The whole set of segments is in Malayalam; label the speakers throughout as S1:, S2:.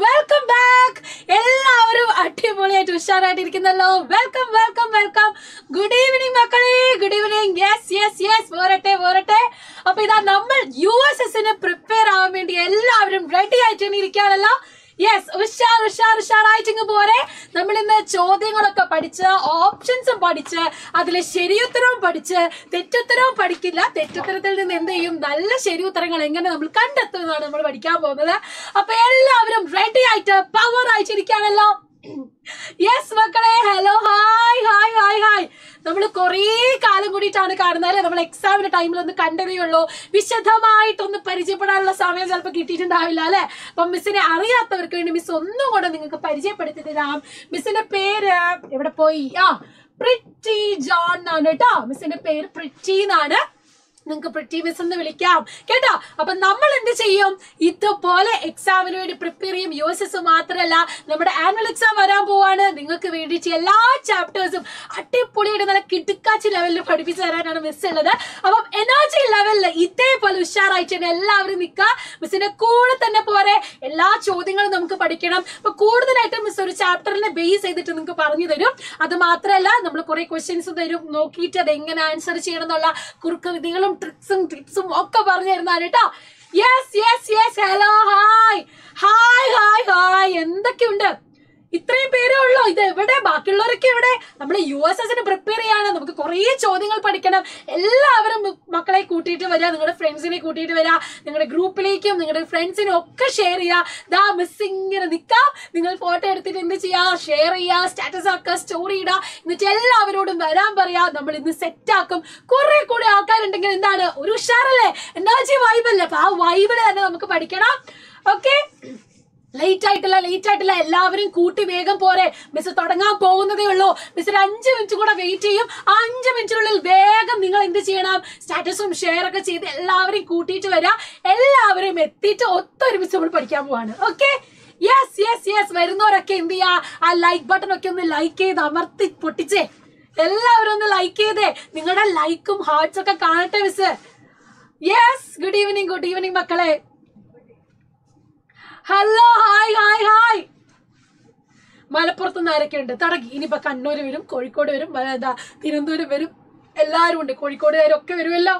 S1: വെൽക്കം ബാക്ക് എല്ലാവരും അടിപൊളിയായിട്ട് ഉഷാറായിട്ടിരിക്കുന്നല്ലോ welcome welcome welcome good evening മക്കളെ good evening yes yes yes പോരട്ടെ പോരട്ടെ അപ്പൊ ഇതാ നമ്മൾ യു എസ് എസിന് പ്രിപ്പയർ ആവാൻ വേണ്ടി എല്ലാവരും റെഡി ആയിട്ട് തന്നെ ഇരിക്കുകയാണല്ലോ യെസ് ഉഷാർ ഉഷാർ ഉഷാറായിട്ടിങ്ങ് പോരെ നമ്മൾ ഇന്ന് ചോദ്യങ്ങളൊക്കെ പഠിച്ച് ഓപ്ഷൻസും പഠിച്ച് അതിലെ ശരിയുത്തരവും പഠിച്ച് തെറ്റുത്തരവും പഠിക്കില്ല തെറ്റുത്തരത്തിൽ നിന്ന് എന്ത് ചെയ്യും നല്ല ശരിയുത്തരങ്ങൾ എങ്ങനെ നമ്മൾ കണ്ടെത്തുന്നതാണ് നമ്മൾ പഠിക്കാൻ പോകുന്നത് അപ്പൊ എല്ലാവരും റെഡി ആയിട്ട് പവർ ആയിട്ടിരിക്കുകയാണല്ലോ യെസ് മക്കളെ hello hi hi hi hi നമ്മൾ കുറേ കാലം കൂടിയിട്ടാണ് കാണുന്നത് അല്ലെ നമ്മൾ എക്സാമിന്റെ ടൈമിൽ ഒന്ന് കണ്ടതേ ഉള്ളൂ വിശദമായിട്ടൊന്ന് പരിചയപ്പെടാനുള്ള സമയം ചിലപ്പോൾ കിട്ടിയിട്ടുണ്ടാവില്ല അല്ലെ അപ്പൊ മിസ്സിനെ അറിയാത്തവർക്ക് വേണ്ടി മിസ് ഒന്നും കൂടെ നിങ്ങൾക്ക് പരിചയപ്പെടുത്തി തരാം മിസ്സിന്റെ പേര് എവിടെ പോയി ആ പ്രിറ്റി ജോൺ എന്നാണ് കേട്ടോ മിസ്സിന്റെ പേര് പ്രിറ്റി എന്നാണ് നിങ്ങൾക്ക് പ്രിറ്റി മിസ് എന്ന് വിളിക്കാം കേട്ടോ അപ്പൊ നമ്മൾ എന്ത് ചെയ്യും ഇതുപോലെ എക്സാമിന് വേണ്ടി പ്രിപ്പയർ ചെയ്യും യു എസ് എസ് മാത്രമല്ല നമ്മുടെ ആനുവൽ എക്സാം വരാൻ പോവാണ് നിങ്ങൾക്ക് വേണ്ടിയിട്ട് എല്ലാ ചാപ്റ്റേഴ്സും അടിപൊളിയായിട്ട് നല്ല കിടുക്കാച്ചി ലെവലിൽ പഠിപ്പിച്ചു തരാനാണ് മിസ് ഉള്ളത് അപ്പം എനർജി ലെവലിൽ ഇതേപോലെ ഉഷാറായിട്ട് തന്നെ എല്ലാവരും നിൽക്കുക മിസ്സിന്റെ കൂടെ തന്നെ പോരെ എല്ലാ ചോദ്യങ്ങളും നമുക്ക് പഠിക്കണം അപ്പൊ കൂടുതലായിട്ട് മിസ് ഒരു ചാപ്റ്ററിനെ ബേസ് ചെയ്തിട്ട് നിങ്ങൾക്ക് പറഞ്ഞു തരും അത് മാത്രമല്ല നമ്മൾ കുറെ ക്വസ്റ്റ്യൻസ് തരും നോക്കിയിട്ട് അത് എങ്ങനെ ആൻസർ ചെയ്യണം എന്നുള്ള കുറുക്ക് വിധികളും ട്രിക്സും ടിപ്സും ഒക്കെ പറഞ്ഞു തരുന്നതാണ് കേട്ടോ yes yes yes hello hi hi hi hi എന്തൊക്കെയുണ്ട് ഇത്രയും പേരേ ഉള്ളൂ ഇത് എവിടെ ബാക്കിയുള്ളവരൊക്കെ എവിടെ നമ്മൾ യു എസ് എസിന് പ്രിപ്പയർ ചെയ്യാണ് നമുക്ക് കുറേ ചോദ്യങ്ങൾ പഠിക്കണം എല്ലാവരും മ- മക്കളെ കൂട്ടിയിട്ട് വരിക നിങ്ങളുടെ ഫ്രണ്ട്സിനെ കൂട്ടിയിട്ട് വരിക നിങ്ങളുടെ ഗ്രൂപ്പിലേക്കും നിങ്ങളുടെ ഫ്രണ്ട്സിനും ഒക്കെ ഷെയർ ചെയ്യുക ദാ മിസ് ഇങ്ങനെ നിൽക്കാം നിങ്ങൾ ഫോട്ടോ എടുത്തിട്ട് എന്ത് ചെയ്യുക ഷെയർ ചെയ്യുക സ്റ്റാറ്റസ് ആക്കുക സ്റ്റോറി ഇടുക എന്നിട്ട് എല്ലാവരോടും വരാൻ പറയാ നമ്മൾ ഇന്ന് സെറ്റ് ആക്കും കുറെ കൂടെ ആൾക്കാരുണ്ടെങ്കിൽ എന്താണ് ഒരു ഉഷാറല്ലേ എനർജി വൈബല്ലേ അപ്പൊ ആ വൈബില് തന്നെ നമുക്ക് പഠിക്കണം ഓക്കെ ലേറ്റ് ആയിട്ടില്ല ലേറ്റ് ആയിട്ടില്ല എല്ലാവരും കൂട്ടി വേഗം പോരെ മിസ് തുടങ്ങാൻ പോകുന്നതേ ഉള്ളൂ മിസ് ഒരു അഞ്ച് മിനിറ്റ് കൂടെ വെയിറ്റ് ചെയ്യും ആ അഞ്ച് മിനിറ്റിനുള്ളിൽ വേഗം നിങ്ങൾ എന്ത് ചെയ്യണം സ്റ്റാറ്റസും ഷെയർ ഒക്കെ ചെയ്ത് എല്ലാവരെയും കൂട്ടിയിട്ട് വരാം എല്ലാവരും എത്തിയിട്ട് ഒത്തൊരുമിച്ച് നമ്മൾ പഠിക്കാൻ പോവാണ് ഓക്കെ യെസ് യെസ് യെസ് വരുന്നവരൊക്കെ എന്ത് ചെയ്യാ ആ ലൈക്ക് ബട്ടൺ ഒക്കെ ഒന്ന് ലൈക്ക് ചെയ്ത് അമർത്തി പൊട്ടിച്ചേ എല്ലാവരും ഒന്ന് ലൈക്ക് ചെയ്തേ നിങ്ങളുടെ ലൈക്കും ഹാർട്ട്സ് ഒക്കെ കാണട്ടെ miss yes good evening good evening മക്കളെ ഹലോ ഹായ് ഹായ് ഹായ് മലപ്പുറത്ത് നിന്ന് ആരൊക്കെ ഉണ്ട് തുടങ്ങി ഇനിയിപ്പോ കണ്ണൂര് വരും കോഴിക്കോട് വരും വ- എന്താ തിരുവനന്തപുരം വരും എല്ലാവരും ഉണ്ട് കോഴിക്കോടുകാരൊക്കെ വരുമല്ലോ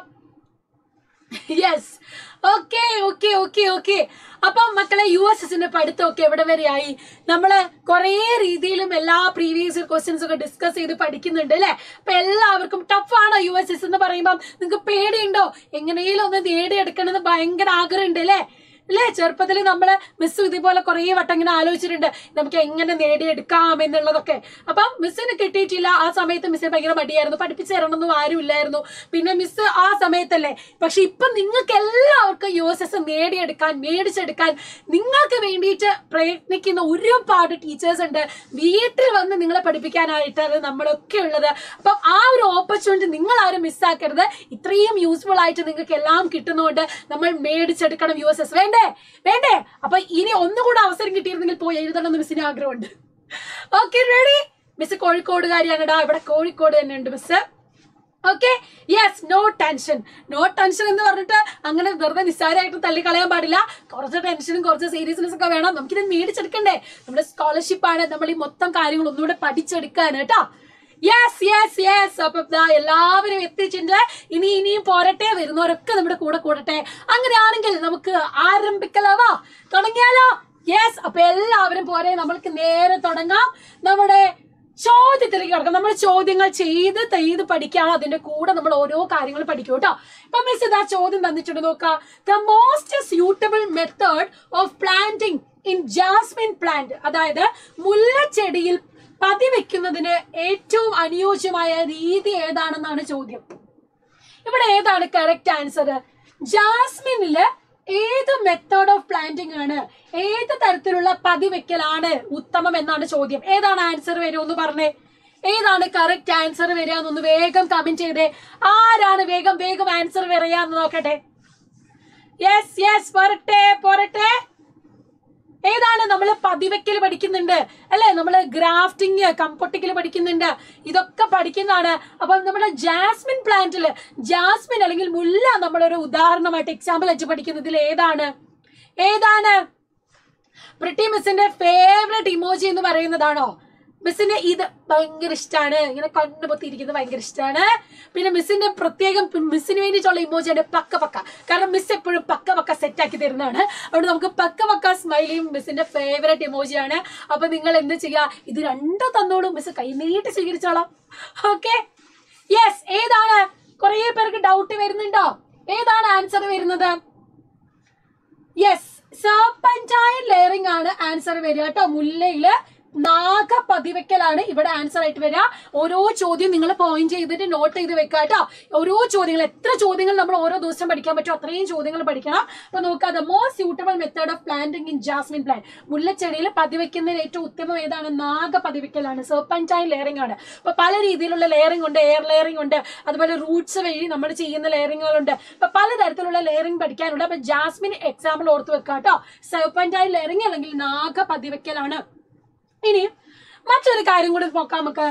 S1: yes okay okay okay okay അപ്പം മക്കളെ യു എസ് എസിന്റെ പഠിത്തമൊക്കെ എവിടെ വരെയായി നമ്മള് കുറേ രീതിയിലും എല്ലാ പ്രീവിയസ് ക്വസ്റ്റ്യൻസ് ഒക്കെ ഡിസ്കസ് ചെയ്ത് പഠിക്കുന്നുണ്ട് അല്ലെ അപ്പൊ എല്ലാവർക്കും ടഫ് ആണോ യു എസ് എസ് എന്ന് പറയുമ്പോൾ നിങ്ങൾക്ക് പേടിയുണ്ടോ എങ്ങനെയും ഒന്ന് നേടിയെടുക്കണമെന്ന് ഭയങ്കര ആഗ്രഹമുണ്ട് അല്ലെ അല്ലേ ചെറുപ്പത്തിൽ നമ്മള് മിസ് ഇതുപോലെ കുറേ വട്ടം ഇങ്ങനെ ആലോചിച്ചിട്ടുണ്ട് നമുക്ക് എങ്ങനെ നേടിയെടുക്കാം എന്നുള്ളതൊക്കെ അപ്പം മിസ്സിന് കിട്ടിയിട്ടില്ല ആ സമയത്ത് മിസ്സിന് ഭയങ്കര മടിയായിരുന്നു പഠിപ്പിച്ചു തരണമെന്നും ആരും ഇല്ലായിരുന്നു പിന്നെ മിസ് ആ സമയത്തല്ലേ പക്ഷെ ഇപ്പൊ നിങ്ങൾക്ക് എല്ലാവർക്കും യു എസ് എസ് നേടിയെടുക്കാൻ മേടിച്ചെടുക്കാൻ നിങ്ങൾക്ക് വേണ്ടിയിട്ട് പ്രയത്നിക്കുന്ന ഒരുപാട് ടീച്ചേഴ്സ് ഉണ്ട് വീട്ടിൽ വന്ന് നിങ്ങളെ പഠിപ്പിക്കാനായിട്ടാണ് നമ്മളൊക്കെ ഉള്ളത് അപ്പം ആ ഒരു ഓപ്പർച്യൂണിറ്റി നിങ്ങൾ ആരും മിസ്സാക്കരുത് ഇത്രയും യൂസ്ഫുൾ ആയിട്ട് നിങ്ങൾക്ക് എല്ലാം കിട്ടുന്നതുകൊണ്ട് നമ്മൾ മേടിച്ചെടുക്കണം യു എസ് എസ് വേണ്ടേ വേണ്ടേ അപ്പൊ ഇനി ഒന്നുകൂടെ അവസരം കിട്ടിയിരുന്നെങ്കിൽ പോയി എഴുതണം എന്ന് മിസ്സിന് ആഗ്രഹമുണ്ട് ഓക്കെ റെഡി മിസ് കോഴിക്കോടുകാരിയാണ് ഡാ ഇവിടെ കോഴിക്കോട് തന്നെ ഉണ്ട് miss okay yes no tension no tension എന്ന് പറഞ്ഞിട്ട് അങ്ങനെ വെറുതെ നിസ്സാരമായിട്ട് തള്ളിക്കളയാൻ പാടില്ല കുറച്ച് ടെൻഷനും കുറച്ച് സീരിയസ്നെസ് ഒക്കെ വേണം നമുക്കിത് മേടിച്ചെടുക്കണ്ടേ നമ്മുടെ സ്കോളർഷിപ്പ് ആണ് നമ്മൾ ഈ മൊത്തം കാര്യങ്ങൾ ഒന്നുകൂടെ പഠിച്ചെടുക്കാൻ കേട്ടോ യെസ് യെസ് യെസ് അപ്പൊ ദാ എല്ലാവരും എത്തിച്ചിട്ടുണ്ട് ഇനി ഇനിയും പോരട്ടെ വരുന്നവരൊക്കെ നമ്മുടെ കൂടെ കൂടട്ടെ അങ്ങനെയാണെങ്കിൽ നമുക്ക് ആരംഭിക്കലാവാ തുടങ്ങിയാലോ യെസ് അപ്പൊ എല്ലാവരും പോരെ നമ്മൾക്ക് നേരെ തുടങ്ങാം നമ്മുടെ ചോദ്യത്തിലേക്ക് കിടക്കാം നമ്മൾ ചോദ്യങ്ങൾ ചെയ്ത് ചെയ്ത് പഠിക്കുകയാണ് അതിന്റെ കൂടെ നമ്മൾ ഓരോ കാര്യങ്ങൾ പഠിക്കും കേട്ടോ ഇപ്പൊ മിസ് ഇതാ ചോദ്യം തന്നിട്ടുണ്ട് നോക്കാം the most suitable method of planting in jasmine plant അതായത് മുല്ലച്ചെടിയിൽ പതിവെക്കുന്നതിന് ഏറ്റവും അനുയോജ്യമായ രീതി ഏതാണെന്നാണ് ചോദ്യം ഇവിടെ ഏതാണ് കറക്റ്റ് ആൻസർ ജാസ്മിനില് ഏത് മെത്തേഡ് ഓഫ് പ്ലാന്റിംഗ് ആണ് ഏത് തരത്തിലുള്ള പതിവെക്കലാണ് ഉത്തമം എന്നാണ് ചോദ്യം ഏതാണ് ആൻസർ വരുമെന്ന് പറഞ്ഞേ ഏതാണ് കറക്റ്റ് ആൻസർ വരിക എന്നൊന്ന് വേഗം കമന്റ് ചെയ്തേ ആരാണ് വേഗം വേഗം ആൻസർ വരികയെന്ന് നോക്കട്ടെ യെസ് യെസ് പോരട്ടെ പോരട്ടെ ഏതാണ് നമ്മൾ പതിവെക്കൽ പഠിക്കുന്നുണ്ട് അല്ലെ നമ്മൾ ഗ്രാഫ്റ്റിംഗ് കമ്പോട്ടിക്കൽ പഠിക്കുന്നുണ്ട് ഇതൊക്കെ പഠിക്കുന്നതാണ് അപ്പം നമ്മുടെ ജാസ്മിൻ പ്ലാന്റിൽ ജാസ്മിൻ അല്ലെങ്കിൽ മുല്ല നമ്മളൊരു ഉദാഹരണമായിട്ട് എക്സാമ്പിൾ വെച്ച് പഠിക്കുന്നതിൽ ഏതാണ് ഏതാണ് പ്രിട്ടി മിസ്സിന്റെ ഫേവറേറ്റ് ഇമോജി എന്ന് പറയുന്നതാണോ മിസ്സിന് ഇത് ഭയങ്കര ഇഷ്ടമാണ് ഇങ്ങനെ കണ്ണു പൊത്തിയിരിക്കുന്നത് ഭയങ്കര ഇഷ്ടമാണ് പിന്നെ മിസ്സിന്റെ പ്രത്യേകം പി- മിസ്സിന് വേണ്ടിയിട്ടുള്ള ഇമോജിയാണ് പക്ക പക്ക കാരണം മിസ് എപ്പോഴും പക്ക പക്ക സെറ്റ് ആക്കി തരുന്നതാണ് അതുകൊണ്ട് നമുക്ക് പക്ക പക്ക സ്മൈലിയും മിസ്സിന്റെ ഫേവറേറ്റ് ഇമോജിയാണ് അപ്പൊ നിങ്ങൾ എന്ത് ചെയ്യുക ഇത് രണ്ടും തന്നോളൂ മിസ് കൈനീട്ടി സ്വീകരിച്ചോളാം ഓക്കെ യെസ് ഏതാണ് കുറെ പേർക്ക് ഡൗട്ട് വരുന്നുണ്ടോ ഏതാണ് ആൻസർ വരുന്നത് യെസ് സർപ്പഞ്ചായൻ ലെയറിംഗ് ആണ് ആൻസർ വരിക കേട്ടോ മുല്ലയില് നാഗ പതിവെക്കലാണ് ഇവിടെ ആൻസർ ആയിട്ട് വരിക ഓരോ ചോദ്യം നിങ്ങൾ പോയിന്റ് ചെയ്തിട്ട് നോട്ട് ചെയ്ത് വെക്കുക കേട്ടോ ഓരോ ചോദ്യങ്ങൾ എത്ര ചോദ്യങ്ങൾ നമ്മൾ ഓരോ ദിവസം പഠിക്കാൻ പറ്റും അത്രയും ചോദ്യങ്ങൾ പഠിക്കണം അപ്പൊ നോക്കുക the most suitable method of planting in jasmine plant മുല്ലച്ചെടിയിൽ പതിവെക്കുന്നതിന് ഏറ്റവും ഉത്തമം ഏതാണ് നാഗ പതിവെക്കലാണ് സർപ്പഞ്ചായൻ ലെയറിംഗ് ആണ് അപ്പൊ പല രീതിയിലുള്ള ലെയറിംഗ് ഉണ്ട് എയർ ലെയറിംഗ് ഉണ്ട് അതുപോലെ റൂട്ട്സ് വഴി നമ്മൾ ചെയ്യുന്ന ലെയറിങ്ങുകളുണ്ട് അപ്പൊ പലതരത്തിലുള്ള ലെയറിംഗ് പഠിക്കാനുണ്ട് അപ്പൊ ജാസ്മിൻ എക്സാമ്പിൾ ഓർത്ത് വെക്കുക കേട്ടോ സർപ്പഞ്ചായൻ ലെയറിംഗ് അല്ലെങ്കിൽ നാഗ പതിവെക്കലാണ് ഇനി മറ്റൊരു കാര്യം കൂടി നോക്കാം നമുക്ക്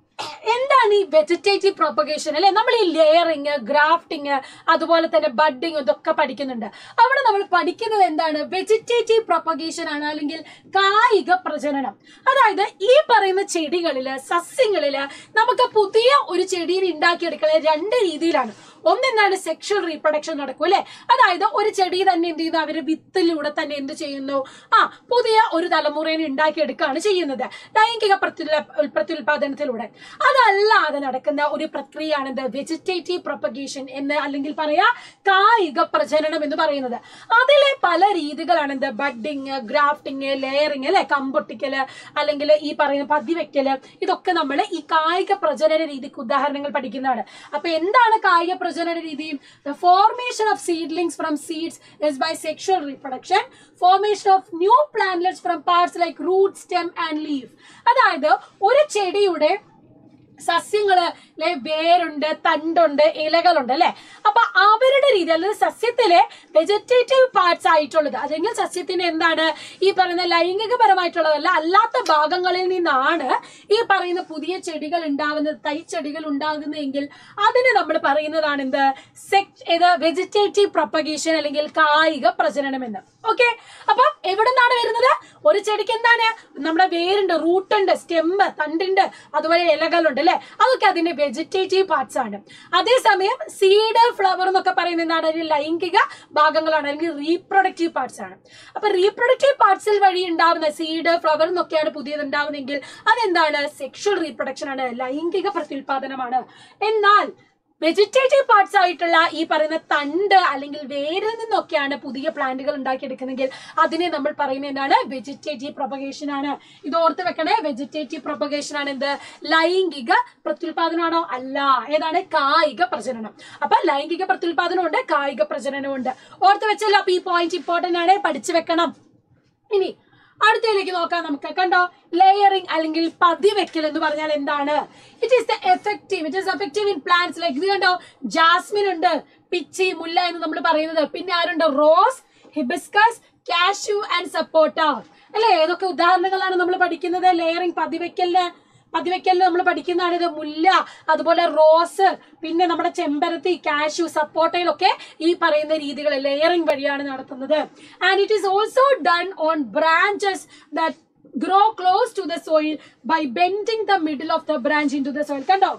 S1: എന്താണ് ഈ വെജിറ്റേറ്റീവ് പ്രൊപ്പഗേഷൻ അല്ലെ നമ്മൾ ഈ ലെയറിങ് ഗ്രാഫ്റ്റിങ് അതുപോലെ തന്നെ ബഡിങ് ഇതൊക്കെ പഠിക്കുന്നുണ്ട് അവിടെ നമ്മൾ പഠിക്കുന്നത് എന്താണ് വെജിറ്റേറ്റീവ് പ്രൊപ്പഗേഷൻ ആണ് അല്ലെങ്കിൽ കായിക പ്രജനനം അതായത് ഈ പറയുന്ന ചെടികളില് സസ്യങ്ങളില് നമുക്ക് പുതിയ ഒരു ചെടിയിൽ ഉണ്ടാക്കിയെടുക്കുന്നത് രണ്ട് രീതിയിലാണ് ഒന്നെന്താണ് സെക്ഷൽ റീപ്രൊഡക്ഷൻ നടക്കും അല്ലെ അതായത് ഒരു ചെടി തന്നെ എന്ത് ചെയ്യുന്നു അവര് വിത്തിലൂടെ തന്നെ എന്ത് ചെയ്യുന്നു ആ പുതിയ ഒരു തലമുറയെ ഉണ്ടാക്കിയെടുക്കുകയാണ് ചെയ്യുന്നത് ലൈംഗിക പ്രത്യുല പ്രത്യുൽപാദനത്തിലൂടെ അതല്ലാതെ നടക്കുന്ന ഒരു പ്രക്രിയയാണ് എന്ത് വെജിറ്റേറ്റീവ് പ്രൊപ്പഗേഷൻ എന്ന് അല്ലെങ്കിൽ പറയാ കായിക പ്രജനനം എന്ന് പറയുന്നത് അതിലെ പല രീതികളാണ് എന്ത് ബഡിങ് ഗ്രാഫ്റ്റിങ് ലെയറിങ് അല്ലെ കമ്പൊട്ടിക്കല് അല്ലെങ്കിൽ ഈ പറയുന്ന പതിവെക്കല് ഇതൊക്കെ നമ്മൾ ഈ കായിക പ്രജനന രീതിക്ക് ഉദാഹരണങ്ങൾ പഠിക്കുന്നതാണ് അപ്പൊ എന്താണ് കായിക പ്രജനന രീതി formation of seedlings from seeds is by sexual reproduction formation of new plantlets from parts like root stem and leaf അതായത് ഒരു ചെടിയുടെ സസ്യങ്ങള് ലെ വേരുണ്ട് തണ്ടുണ്ട് ഇലകളുണ്ട് അല്ലെ അപ്പൊ അവരുടെ രീതി അല്ലെങ്കിൽ സസ്യത്തിലെ വെജിറ്റേറ്റീവ് പാർട്സ് ആയിട്ടുള്ളത് അല്ലെങ്കിൽ സസ്യത്തിന് എന്താണ് ഈ പറയുന്ന ലൈംഗികപരമായിട്ടുള്ളതല്ല അല്ലാത്ത ഭാഗങ്ങളിൽ നിന്നാണ് ഈ പറയുന്ന പുതിയ ചെടികൾ ഉണ്ടാവുന്നത് തൈ ചെടികൾ ഉണ്ടാകുന്നതെങ്കിൽ അതിന് നമ്മൾ പറയുന്നതാണ് എന്ത് സെക് ഇത് വെജിറ്റേറ്റീവ് പ്രൊപ്പഗേഷൻ അല്ലെങ്കിൽ കായിക പ്രജനനം എന്ന് ഓക്കെ അപ്പൊ എവിടെ നിന്നാണ് വരുന്നത് ഒരു ചെടിക്ക് എന്താണ് നമ്മുടെ വേരുണ്ട് റൂട്ടുണ്ട് സ്റ്റെമ്മ് തണ്ടുണ്ട് അതുപോലെ ഇലകളുണ്ട് അല്ലെ അതൊക്കെ അതിന്റെ വെജിറ്റേറ്റീവ് പാർട്സ് ആണ് അതേസമയം സീഡ് ഫ്ലവർ എന്നൊക്കെ പറയുന്നത് എന്താണ് അതിന്റെ ലൈംഗിക ഭാഗങ്ങളാണ് അല്ലെങ്കിൽ റീപ്രൊഡക്റ്റീവ് പാർട്സ് ആണ് അപ്പൊ റീപ്രൊഡക്റ്റീവ് പാർട്സിൽ വഴി ഉണ്ടാവുന്ന സീഡ് ഫ്ലവർ എന്നൊക്കെയാണ് പുതിയത് ഉണ്ടാവുന്നതെങ്കിൽ അതെന്താണ് സെക്ഷൽ റീപ്രൊഡക്ഷൻ ആണ് ലൈംഗിക പ്രത്യുൽപാദനമാണ് എന്നാൽ വെജിറ്റേറ്റീവ് പാർട്സ് ആയിട്ടുള്ള ഈ പറയുന്ന തണ്ട് അല്ലെങ്കിൽ വേരിൽ നിന്നൊക്കെയാണ് പുതിയ പ്ലാന്റുകൾ ഉണ്ടാക്കിയെടുക്കുന്നെങ്കിൽ അതിനെ നമ്മൾ പറയുന്നത് എന്താണ് വെജിറ്റേറ്റീവ് പ്രൊപ്പഗേഷൻ ആണ് ഇത് ഓർത്ത് വെക്കണേ വെജിറ്റേറ്റീവ് പ്രൊപ്പഗേഷൻ ആണ് എന്ത് ലൈംഗിക പ്രത്യുൽപാദനമാണോ അല്ല ഏതാണ് കായിക പ്രജനനം അപ്പൊ ലൈംഗിക പ്രത്യുൽപാദനം ഉണ്ട് കായിക പ്രജനനം ഉണ്ട് ഓർത്ത് വെച്ചല്ലോ അപ്പൊ ഈ പോയിന്റ് ഇമ്പോർട്ടന്റ് ആണ് പഠിച്ചു വെക്കണം ഇനി അടുത്തയിലേക്ക് നോക്കാം നമുക്ക് കണ്ടോ ലെയറിംഗ് അല്ലെങ്കിൽ പതിവെക്കൽ എന്ന് പറഞ്ഞാൽ എന്താണ് it is the effective it is effective in plants like ഇത് കണ്ടോ ജാസ്മിൻ ഉണ്ട് പിച്ചി മുല്ല എന്ന് നമ്മൾ പറയുന്നത് പിന്നെ ആരുണ്ട് rose hibiscus cashew and sapota അല്ലെ ഏതൊക്കെ ഉദാഹരണങ്ങളാണ് നമ്മൾ പഠിക്കുന്നത് ലെയറിംഗ് പതിവെക്കലിന് പതിവെക്കലിന് നമ്മൾ പഠിക്കുന്നതാണ് ഇത് മുല്ല അതുപോലെ റോസ് പിന്നെ നമ്മുടെ ചെമ്പരത്തി കാഷ്യൂ സപ്പോർട്ടയിലൊക്കെ ഈ പറയുന്ന രീതികൾ ലെയറിംഗ് വഴിയാണ് നടത്തുന്നത് and it is also done on branches that grow close to the soil by bending the middle of the branch into the soil കണ്ടോ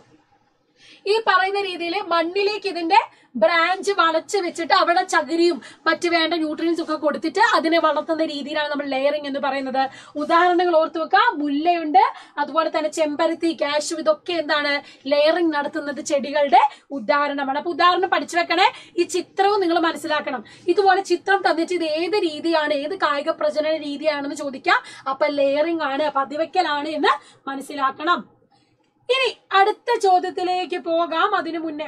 S1: ഈ പറയുന്ന രീതിയിൽ മണ്ണിലേക്ക് ഇതിന്റെ ബ്രാഞ്ച് വളച്ച് വെച്ചിട്ട് അവിടെ ചകിരിയും മറ്റ് വേണ്ട ന്യൂട്രിയൻസ് ഒക്കെ കൊടുത്തിട്ട് അതിനെ വളർത്തുന്ന രീതിയിലാണ് നമ്മൾ ലെയറിംഗ് എന്ന് പറയുന്നത് ഉദാഹരണങ്ങൾ ഓർത്തു വെക്കുക മുല്ലയുണ്ട് അതുപോലെ തന്നെ ചെമ്പരത്തി കാശു ഇതൊക്കെ എന്താണ് ലെയറിംഗ് നടത്തുന്നത് ചെടികളുടെ ഉദാഹരണമാണ് അപ്പൊ ഉദാഹരണം പഠിച്ചു വെക്കണേ ഈ ചിത്രവും നിങ്ങൾ മനസ്സിലാക്കണം ഇതുപോലെ ചിത്രം തന്നിട്ട് ഇത് ഏത് രീതിയാണ് ഏത് കായിക പ്രജനന രീതിയാണെന്ന് ചോദിക്കാം അപ്പൊ ലെയറിംഗ് ആണ് പതിവയ്ക്കലാണ് എന്ന് മനസ്സിലാക്കണം ഇനി അടുത്ത ചോദ്യത്തിലേക്ക് പോകാം അതിനു മുന്നേ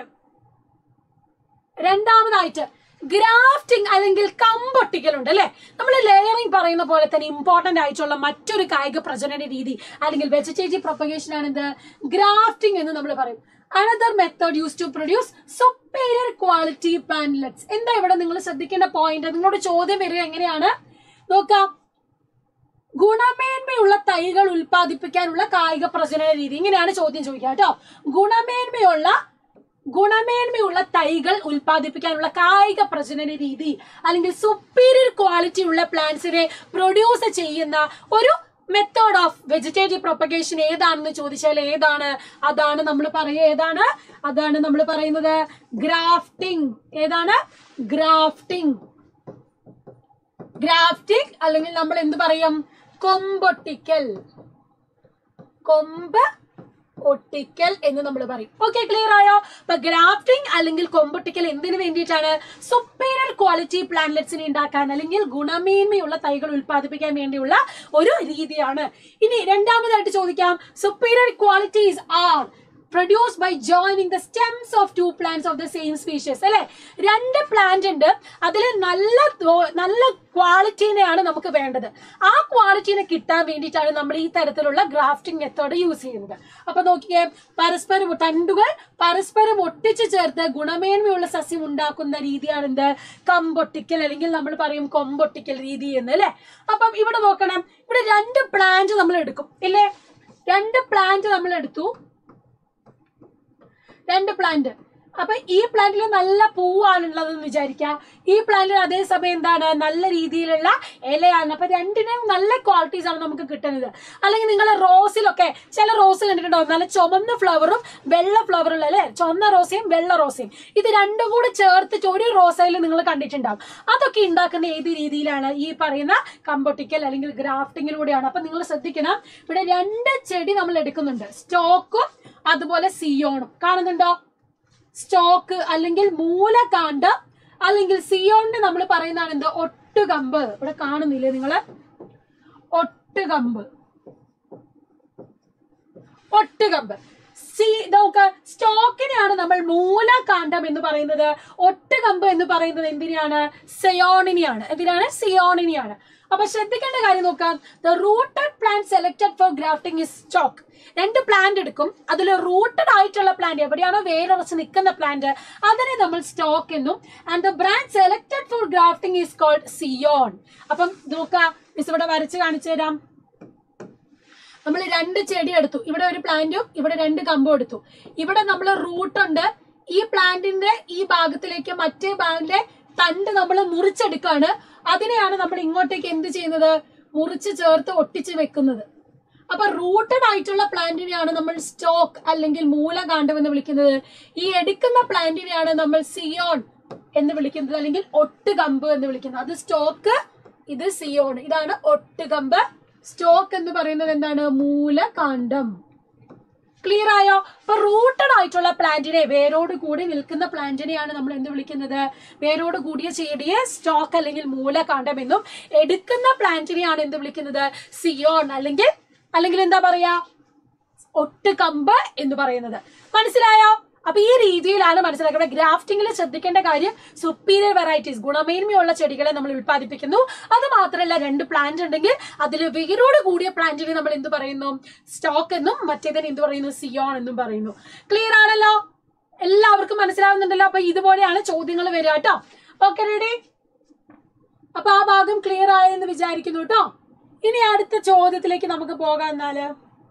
S1: രണ്ടാമതായിട്ട് ഗ്രാഫ്റ്റിംഗ് അല്ലെങ്കിൽ കമ്പൊട്ടിക്കൽ ഉണ്ട് അല്ലെ നമ്മൾ ലെയറിംഗ് പറയുന്ന പോലെ തന്നെ ഇമ്പോർട്ടന്റ് ആയിട്ടുള്ള മറ്റൊരു കായിക പ്രജനന രീതി അല്ലെങ്കിൽ വെജിറ്റേറ്റീവ് പ്രൊപ്പഗേഷൻ ആണ് എന്ത് ഗ്രാഫ്റ്റിംഗ് എന്ന് നമ്മൾ പറയും another method use to produce superior quality plantlets എന്താ ഇവിടെ നിങ്ങൾ ശ്രദ്ധിക്കേണ്ട പോയിന്റ് നിങ്ങളോട് ചോദ്യം വരിക എങ്ങനെയാണ് നോക്കാം ഗുണമേന്മയുള്ള തൈകൾ ഉൽപ്പാദിപ്പിക്കാനുള്ള കായിക പ്രജനന രീതി ഇങ്ങനെയാണ് ചോദ്യം ചോദിക്കുക കേട്ടോ ഗുണമേന്മയുള്ള ഗുണമേന്മയുള്ള തൈകൾ ഉൽപ്പാദിപ്പിക്കാനുള്ള കായിക പ്രജനന രീതി അല്ലെങ്കിൽ സുപ്പീരിയർ ക്വാളിറ്റി ഉള്ള പ്ലാന്റ്സിനെ പ്രൊഡ്യൂസ് ചെയ്യുന്ന ഒരു മെത്തേഡ് ഓഫ് വെജിറ്റേറ്റീവ് പ്രൊപ്പഗേഷൻ ഏതാണെന്ന് ചോദിച്ചാൽ ഏതാണ് അതാണ് നമ്മൾ പറയുക ഏതാണ് അതാണ് നമ്മൾ പറയുന്നത് ഗ്രാഫ്റ്റിംഗ് ഏതാണ് ഗ്രാഫ്റ്റിംഗ് ഗ്രാഫ്റ്റിംഗ് അല്ലെങ്കിൽ നമ്മൾ എന്ത് പറയും കൊമ്പൊട്ടിക്കൽ കൊമ്പ് ഒട്ടിക്കൽ എന്ന് നമ്മൾ പറയും ഓക്കെ ക്ലിയർ ആയോ അപ്പൊ ഗ്രാഫ്റ്റിംഗ് അല്ലെങ്കിൽ കൊമ്പൊട്ടിക്കൽ എന്തിനു വേണ്ടിയിട്ടാണ് സുപ്പീരിയർ ക്വാളിറ്റി പ്ലാന്റ്ലെറ്റ്സിനെ ഉണ്ടാക്കാൻ അല്ലെങ്കിൽ ഗുണമേന്മയുള്ള തൈകൾ ഉൽപ്പാദിപ്പിക്കാൻ വേണ്ടിയുള്ള ഒരു രീതിയാണ് ഇനി രണ്ടാമതായിട്ട് ചോദിക്കാം superior qualities are produce by joining the stems of two plants of the same species അല്ലെ രണ്ട് പ്ലാന്റ് ഉണ്ട് അതിൽ നല്ല ധോ- നല്ല ക്വാളിറ്റീനെയാണ് നമുക്ക് വേണ്ടത് ആ ക്വാളിറ്റീനെ കിട്ടാൻ വേണ്ടിയിട്ടാണ് നമ്മൾ ഈ തരത്തിലുള്ള ഗ്രാഫ്റ്റിംഗ് മെത്തേഡ് യൂസ് ചെയ്യുന്നത് അപ്പൊ നോക്കിയേ പരസ്പരം തണ്ടുകൾ പരസ്പരം ഒട്ടിച്ചു ചേർത്ത് ഗുണമേന്മയുള്ള സസ്യം ഉണ്ടാക്കുന്ന രീതിയാണ് എന്ത് കമ്പൊട്ടിക്കൽ അല്ലെങ്കിൽ നമ്മൾ പറയും കൊമ്പൊട്ടിക്കൽ രീതി എന്ന് അല്ലെ അപ്പം ഇവിടെ നോക്കണം ഇവിടെ രണ്ട് പ്ലാന്റ് നമ്മൾ എടുക്കും ഇല്ലേ രണ്ട് പ്ലാന്റ് നമ്മൾ എടുത്തു രണ്ട് പ്ലാന്റ് അപ്പൊ ഈ പ്ലാന്റിൽ നല്ല പൂവാണുള്ളതെന്ന് വിചാരിക്കാം ഈ പ്ലാന്റിൽ അതേസമയം എന്താണ് നല്ല രീതിയിലുള്ള ഇലയാണ് അപ്പൊ രണ്ടിനും നല്ല ക്വാളിറ്റീസ് ആണ് നമുക്ക് കിട്ടുന്നത് അല്ലെങ്കിൽ നിങ്ങൾ റോസിലൊക്കെ ചില റോസ് കണ്ടിട്ടുണ്ടാവും നല്ല ചുമന്ന ഫ്ലവറും വെള്ള ഫ്ലവറും അല്ലെ ചുവന്ന റോസയും വെള്ള റോസയും ഇത് രണ്ടും കൂടെ ചേർത്തിട്ട് ഒരു റോസയിൽ നിങ്ങൾ കണ്ടിട്ടുണ്ടാവും അതൊക്കെ ഉണ്ടാക്കുന്ന ഏത് രീതിയിലാണ് ഈ പറയുന്ന കമ്പൊട്ടിക്കൽ അല്ലെങ്കിൽ ഗ്രാഫ്റ്റിങ്ങിലൂടെയാണ് അപ്പൊ നിങ്ങൾ ശ്രദ്ധിക്കണം ഇവിടെ രണ്ട് ചെടി നമ്മൾ എടുക്കുന്നുണ്ട് സ്റ്റോക്കും അതുപോലെ സിയോണും കാണുന്നുണ്ടോ സ്റ്റോക്ക് അല്ലെങ്കിൽ മൂലകാന്ഡം അല്ലെങ്കിൽ സിയോണിന് നമ്മൾ പറയുന്നതാണ് എന്ത് ഒട്ടുകമ്പ് ഇവിടെ കാണുന്നില്ലേ നിങ്ങള് ഒട്ടുകമ്പ് ഒട്ടുകമ്പ് സി നോക്ക് സ്റ്റോക്കിനെയാണ് നമ്മൾ മൂലകാന്ഡം എന്ന് പറയുന്നത് ഒട്ടുകമ്പ് എന്ന് പറയുന്നത് എന്തിനാണ് സെയോണിനെയാണ് എന്തിനാണ് സിയോണിനെയാണ് അപ്പൊ ശ്രദ്ധിക്കേണ്ട കാര്യം നോക്കാം the rooted plant selected for grafting is stock രണ്ട് പ്ലാന്റ് എടുക്കും അതിൽ റൂട്ടഡ് ആയിട്ടുള്ള പ്ലാന്റ് എവിടെയാണോ വേരുറച്ച് നിൽക്കുന്ന പ്ലാന്റ് അതിനെ നമ്മൾ സ്റ്റോക്ക് എന്നും and the brand selected for grafting is called scion അപ്പം നോക്കാം മിസ് ഇവിടെ വരച്ച് കാണിച്ചു തരാം നമ്മൾ രണ്ട് ചെടി എടുത്തു ഇവിടെ ഒരു പ്ലാന്റും ഇവിടെ രണ്ട് കമ്പും എടുത്തു ഇവിടെ നമ്മൾ റൂട്ട് ഉണ്ട് ഈ പ്ലാന്റിന്റെ ഈ ഭാഗത്തിലേക്ക് മറ്റേ ഭാഗത്തിന്റെ തണ്ട് നമ്മൾ മുറിച്ചെടുക്കാണ് അതിനെയാണ് നമ്മൾ ഇങ്ങോട്ടേക്ക് എന്ത് ചെയ്യുന്നത് മുറിച്ച് ചേർത്ത് ഒട്ടിച്ച് വെക്കുന്നത് അപ്പൊ റൂട്ടഡ് ആയിട്ടുള്ള പ്ലാന്റിനെയാണ് നമ്മൾ സ്റ്റോക്ക് അല്ലെങ്കിൽ മൂലകാന്ഡം എന്ന് വിളിക്കുന്നത് ഈ എടുക്കുന്ന പ്ലാന്റിനെയാണ് നമ്മൾ സിയോൺ എന്ന് വിളിക്കുന്നത് അല്ലെങ്കിൽ ഒട്ടുകമ്പ് എന്ന് വിളിക്കുന്നത് അത് സ്റ്റോക്ക് ഇത് സിയോൺ ഇതാണ് ഒട്ടുകമ്പ് സ്റ്റോക്ക് എന്ന് പറയുന്നത് എന്താണ് മൂലകാന്ഡം ക്ലിയർ ആയോ അപ്പൊ റൂട്ടഡ് ആയിട്ടുള്ള പ്ലാന്റിനെ വേരോട് കൂടി നിൽക്കുന്ന പ്ലാന്റിനെയാണ് നമ്മൾ എന്ത് വിളിക്കുന്നത് വേരോട് കൂടിയ ചെടിയെ സ്റ്റോക്ക് അല്ലെങ്കിൽ മൂലകാന്ഡം എന്നും എടുക്കുന്ന പ്ലാന്റിനെയാണ് എന്ത് വിളിക്കുന്നത് സിയോൺ അല്ലെങ്കിൽ അല്ലെങ്കിൽ എന്താ പറയാ ഒട്ടുകമ്പ് എന്ന് പറയുന്നത് മനസ്സിലായോ അപ്പൊ ഈ രീതിയിലാണ് മനസ്സിലാക്കുന്നത് ഗ്രാഫ്റ്റിംഗിൽ ശ്രദ്ധിക്കേണ്ട കാര്യം സുപ്പീരിയർ വെറൈറ്റീസ് ഗുണമേന്മയുള്ള ചെടികളെ നമ്മൾ ഉൽപ്പാദിപ്പിക്കുന്നു അത് മാത്രമല്ല രണ്ട് പ്ലാന്റ് ഉണ്ടെങ്കിൽ അതിൽ വേരോട് കൂടിയ പ്ലാന്റിനെ നമ്മൾ എന്ത് പറയുന്നു സ്റ്റോക്ക് എന്നും മറ്റേതിനെ എന്ത് പറയുന്നു സിയോൺ എന്നും പറയുന്നു ക്ലിയർ ആണല്ലോ എല്ലാവർക്കും മനസ്സിലാവുന്നുണ്ടല്ലോ അപ്പൊ ഇതുപോലെയാണ് ചോദ്യങ്ങൾ വരിക കേട്ടോ ഓക്കെ റെഡി അപ്പൊ ആ ഭാഗം ക്ലിയർ ആയെന്ന് വിചാരിക്കുന്നു കേട്ടോ ഇനി അടുത്ത ചോദ്യത്തിലേക്ക് നമുക്ക് പോകാം എന്നാല്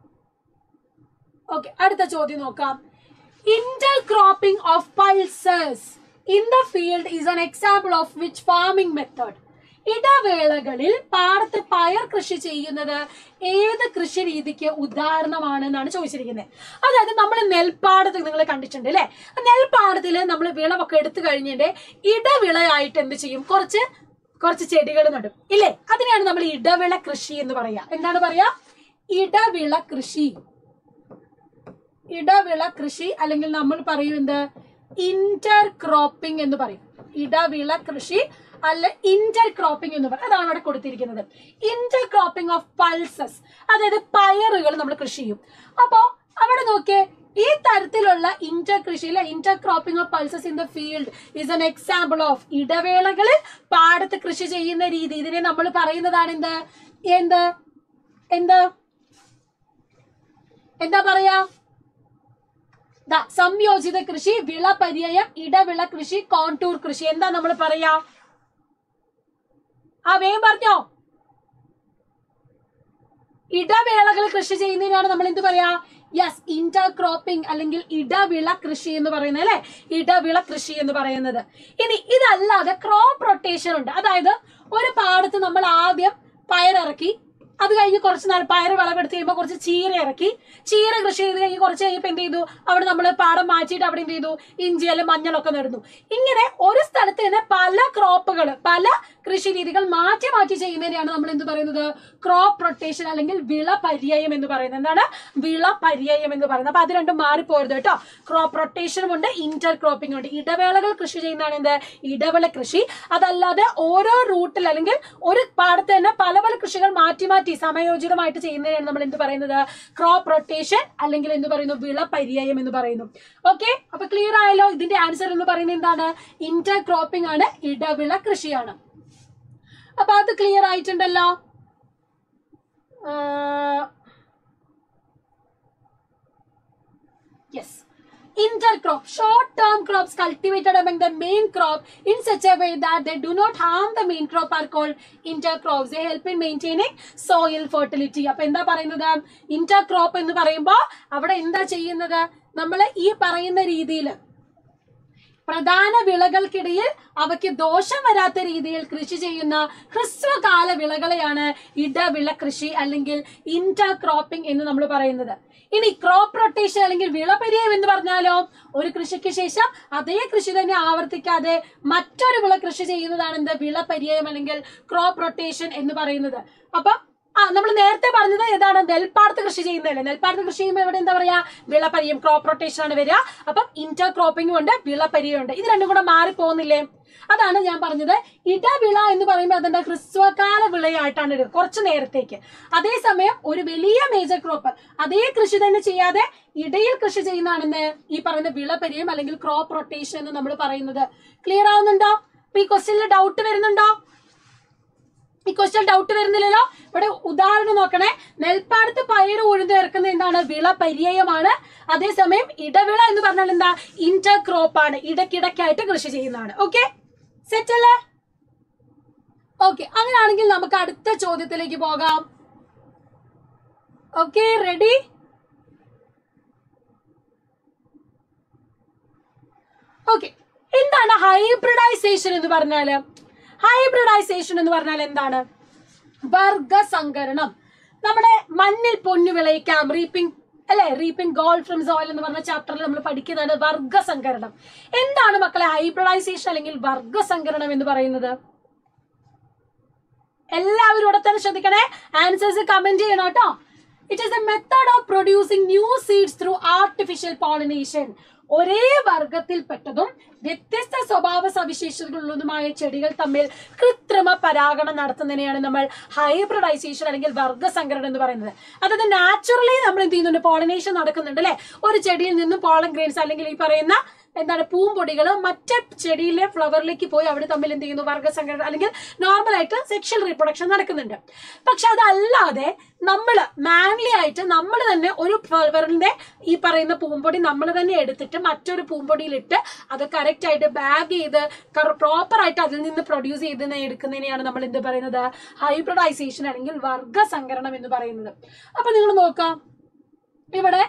S1: ഓക്കെ അടുത്ത ചോദ്യം നോക്കാം intercropping of pulses in the field is an example of which farming method ഇടവേളകളിൽ പാടത്ത് പയർ കൃഷി ചെയ്യുന്നത് ഏത് കൃഷി രീതിക്ക് ഉദാഹരണമാണ് എന്നാണ് ചോദിച്ചിരിക്കുന്നത് അതായത് നമ്മൾ നെൽപ്പാടത്ത് നിങ്ങൾ കണ്ടിട്ടുണ്ട് അല്ലെ നെൽപ്പാടത്തിൽ നമ്മൾ വിളവൊക്കെ എടുത്തു കഴിഞ്ഞിട്ട് ഇടവിളയായിട്ട് എന്ത് ചെയ്യും കുറച്ച് കുറച്ച് ചെടികൾ നടും ഇല്ലേ അതിനെയാണ് നമ്മൾ ഇടവിള കൃഷി എന്ന് പറയാ എന്താണ് പറയാ ഇടവിള കൃഷി ഇടവിള കൃഷി അല്ലെങ്കിൽ നമ്മൾ പറയും എന്ത് ഇന്റർ ക്രോപ്പിംഗ് എന്ന് പറയും ഇടവിള കൃഷി അല്ല ഇന്റർ ക്രോപ്പിംഗ് എന്ന് പറയും അതാണ് അവിടെ കൊടുത്തിരിക്കുന്നത് ഇന്റർ ക്രോപ്പിംഗ് ഓഫ് പൾസസ് അതായത് പയറുകൾ നമ്മൾ കൃഷി ചെയ്യും അപ്പോ അവിടെ നോക്കിയേ ഈ തരത്തിലുള്ള ഇന്റർ കൃഷിയിലെ intercropping of pulses in the field is an example of ഇടവേളകളിൽ പാടത്ത് കൃഷി ചെയ്യുന്ന രീതി ഇതിനെ നമ്മൾ പറയുന്നതാണ് എന്ത് എന്ത് എന്ത് എന്താ പറയാ ദാ സംയോജിത കൃഷി വിളപര്യായം ഇടവിള കൃഷി കോണ്ടൂർ കൃഷി എന്താ നമ്മൾ പറയാ ആ വേഗം പറഞ്ഞോ ഇടവേളകൾ കൃഷി ചെയ്യുന്നതിനാണ് നമ്മൾ എന്ത് പറയാ യെസ് ഇന്റർ ക്രോപ്പിംഗ് അല്ലെങ്കിൽ ഇടവിള കൃഷി എന്ന് പറയുന്നത് അല്ലെ ഇടവിള കൃഷി എന്ന് പറയുന്നത് ഇനി ഇതല്ലാതെ ക്രോപ്പ് റൊട്ടേഷൻ ഉണ്ട് അതായത് ഒരു പാടത്ത് നമ്മൾ ആദ്യം പയറിറക്കി അത് കഴിഞ്ഞ് കുറച്ച് നാൾ പയർ വിളവെടുത്ത് കഴിയുമ്പോൾ കുറച്ച് ചീര ഇറക്കി ചീര കൃഷി ചെയ്ത് കഴിഞ്ഞ് കുറച്ച് കഴിയുമ്പോൾ എന്ത് ചെയ്തു അവിടെ നമ്മൾ പാടം മാറ്റിയിട്ട് അവിടെ എന്ത് ചെയ്തു ഇഞ്ചി അല്ലെങ്കിൽ മഞ്ഞളൊക്കെ നടുന്നു ഇങ്ങനെ ഒരു സ്ഥലത്ത് തന്നെ പല ക്രോപ്പുകൾ പല കൃഷി രീതികൾ മാറ്റി മാറ്റി ചെയ്യുന്നതിനെയാണ് നമ്മൾ എന്ത് പറയുന്നത് ക്രോപ്പ് റൊട്ടേഷൻ അല്ലെങ്കിൽ വിള പര്യായം എന്ന് പറയുന്നത് എന്താണ് വിള പര്യായം എന്ന് പറയുന്നത് അപ്പൊ അത് രണ്ടും മാറിപ്പോരുത് കേട്ടോ ക്രോപ്പ് റൊട്ടേഷനും ഉണ്ട് ഇന്റർ ക്രോപ്പിംഗ് ഉണ്ട് ഇടവേളകൾ കൃഷി ചെയ്യുന്നതാണ് എന്ത് ഇടവേള കൃഷി അതല്ലാതെ ഓരോ റൂട്ടിൽ അല്ലെങ്കിൽ ഒരു പാടത്ത് തന്നെ പല പല കൃഷികൾ മാറ്റി മാറ്റി സമയോചിതമായിട്ട് ചെയ്യുന്നതിനാണ് നമ്മൾ എന്ത് പറയുന്നത് ക്രോപ്പ് റൊട്ടേഷൻ അല്ലെങ്കിൽ എന്ത് പറയുന്നു വിള പര്യായം എന്ന് പറയുന്നു ഓക്കെ അപ്പൊ ക്ലിയർ ആയല്ലോ ഇതിന്റെ ആൻസർ എന്ന് പറയുന്നത് എന്താണ് ഇന്റർ ക്രോപ്പിംഗ് ആണ് ഇടവിള കൃഷിയാണ് അപ്പൊ അത് ക്ലിയർ ആയിട്ടുണ്ടല്ലോ yes intercrop short term crops cultivated among the main crop in such a way that they do not harm the main crop are called intercrops they help in maintaining soil fertility അപ്പൊ എന്താ പറയുന്നത് intercrop എന്ന് പറയുമ്പോ അവിടെ എന്താ ചെയ്യുന്നത് നമ്മൾ ഈ പറയുന്ന രീതിയിൽ പ്രധാന വിളകൾക്കിടയിൽ അവയ്ക്ക് ദോഷം വരാത്ത രീതിയിൽ കൃഷി ചെയ്യുന്ന ഹ്രസ്വകാല വിളകളെയാണ് ഇടവിള കൃഷി അല്ലെങ്കിൽ ഇന്റർ ക്രോപ്പിംഗ് എന്ന് നമ്മൾ പറയുന്നത് ഇനി ക്രോപ്പ് റൊട്ടേഷൻ അല്ലെങ്കിൽ വിളപര്യായം എന്ന് പറഞ്ഞാലോ ഒരു കൃഷിക്ക് ശേഷം അതേ കൃഷി തന്നെ ആവർത്തിക്കാതെ മറ്റൊരു വിള കൃഷി ചെയ്യുന്നതാണ് എന്ത് വിളപര്യായം അല്ലെങ്കിൽ ക്രോപ്പ് റൊട്ടേഷൻ എന്ന് പറയുന്നത് അപ്പം ആ നമ്മൾ നേരത്തെ പറഞ്ഞത് ഏതാണ് നെൽപ്പാടത്ത് കൃഷി ചെയ്യുന്നതല്ലേ നെൽപ്പാടത്ത് കൃഷി ചെയ്യുമ്പോൾ ഇവിടെ എന്താ പറയാ വിളപരിയം ക്രോപ്പ് റൊട്ടേഷൻ ആണ് വരിക അപ്പം ഇന്റർ ക്രോപ്പിംഗും ഉണ്ട് വിളപരിയും ഉണ്ട് ഇത് രണ്ടും കൂടെ മാറി പോകുന്നില്ലേ അതാണ് ഞാൻ പറഞ്ഞത് ഇടവിള എന്ന് പറയുമ്പോൾ അതിന്റെ ഹ്രസ്വകാല വിളയായിട്ടാണ് ഇടുക കുറച്ച് നേരത്തേക്ക് അതേസമയം ഒരു വലിയ മേജർ ക്രോപ്പ് അതേ കൃഷി തന്നെ ചെയ്യാതെ ഇടയിൽ കൃഷി ചെയ്യുന്നതാണെന്ന് ഈ പറയുന്ന വിളപരിയം അല്ലെങ്കിൽ ക്രോപ്പ് റൊട്ടേഷൻ എന്ന് നമ്മൾ പറയുന്നത് ക്ലിയർ ആവുന്നുണ്ടോ അപ്പൊ ഈ ക്വസ്റ്റ്യനിൽ ഡൗട്ട് വരുന്നുണ്ടോ ഈ ക്വസ്റ്റ്യൻ ഡൗട്ട് വരുന്നില്ലല്ലോ ഇവിടെ ഉദാഹരണം നോക്കണേ നെൽപ്പാടത്ത് പയർ ഉഴുത് ഇറക്കുന്ന എന്താണ് വിള പര്യായമാണ് അതേസമയം ഇടവിള എന്ന് പറഞ്ഞാൽ എന്താ ഇന്റർ ക്രോപ്പ് ആണ് ഇടയ്ക്കിടയ്ക്കായിട്ട് കൃഷി ചെയ്യുന്നതാണ് ഓക്കെ സെറ്റ് അല്ലേ ഓക്കെ അങ്ങനെയാണെങ്കിൽ നമുക്ക് അടുത്ത ചോദ്യത്തിലേക്ക് പോകാം ഓക്കെ റെഡി ഓക്കെ എന്താണ് ഹൈബ്രിഡൈസേഷൻ എന്ന് പറഞ്ഞാല് ഹൈബ്രിഡൈസേഷൻ എന്ന് പറഞ്ഞാൽ എന്താണ് വർഗസങ്കരണം നമ്മുടെ മണ്ണിൽ പൊന്നു വിളയിക്കാം റീപ്പിംഗ് അല്ലെ റീപ്പിംഗ് ഗോൾഡ് ഫ്രം സോയിൽ എന്ന് പറഞ്ഞ ചാപ്റ്ററിൽ നമ്മൾ പഠിക്കുന്നതാണ് വർഗസങ്കരണം എന്താണ് മക്കളെ ഹൈബ്രിഡൈസേഷൻ അല്ലെങ്കിൽ വർഗസങ്കരണം എന്ന് പറയുന്നത് എല്ലാവരും ഇവിടെ തന്നെ ശ്രദ്ധിക്കണേ ആൻസേഴ്സ് കമന്റ് ചെയ്യണം കേട്ടോ it is a method of producing new seeds through artificial pollination ഒരേ വർഗത്തിൽപ്പെട്ടതും വ്യത്യസ്ത സ്വഭാവ സവിശേഷതകളുള്ളതുമായ ചെടികൾ തമ്മിൽ കൃത്രിമ പരാഗണം നടത്തുന്നതിനെയാണ് നമ്മൾ ഹൈബ്രിഡൈസേഷൻ അല്ലെങ്കിൽ വർഗസങ്കരണം എന്ന് പറയുന്നത് അതായത് നാച്ചുറലി നമ്മൾ എന്ത് ചെയ്യുന്നുണ്ട് പോളിനേഷൻ നടക്കുന്നുണ്ട് അല്ലെ ഒരു ചെടിയിൽ നിന്നും പോളൻ ഗ്രെയിൻസ് അല്ലെങ്കിൽ ഈ പറയുന്ന എന്താണ് പൂമ്പൊടികൾ മറ്റേ ചെടിയിലെ ഫ്ലവറിലേക്ക് പോയി അവിടെ തമ്മിൽ എന്ത് ചെയ്യുന്നു വർഗസങ്കരണം അല്ലെങ്കിൽ നോർമൽ ആയിട്ട് സെക്ഷൽ റീപ്രൊഡക്ഷൻ നടക്കുന്നുണ്ട് പക്ഷെ അതല്ലാതെ നമ്മൾ മാൻലി ആയിട്ട് നമ്മൾ തന്നെ ഒരു ഫ്ലവറിന്റെ ഈ പറയുന്ന പൂമ്പൊടി നമ്മൾ തന്നെ എടുത്തിട്ട് മറ്റൊരു പൂമ്പൊടിയിലിട്ട് അത് കറക്റ്റ് ആയിട്ട് ബാഗ് ചെയ്ത് പ്രോപ്പർ ആയിട്ട് അതിൽ നിന്ന് പ്രൊഡ്യൂസ് ചെയ്ത് എടുക്കുന്നതിനെയാണ് നമ്മൾ എന്ത് പറയുന്നത് ഹൈബ്രിഡൈസേഷൻ അല്ലെങ്കിൽ വർഗസങ്കരണം എന്ന് പറയുന്നത് അപ്പൊ നിങ്ങൾ നോക്കാം ഇവിടെ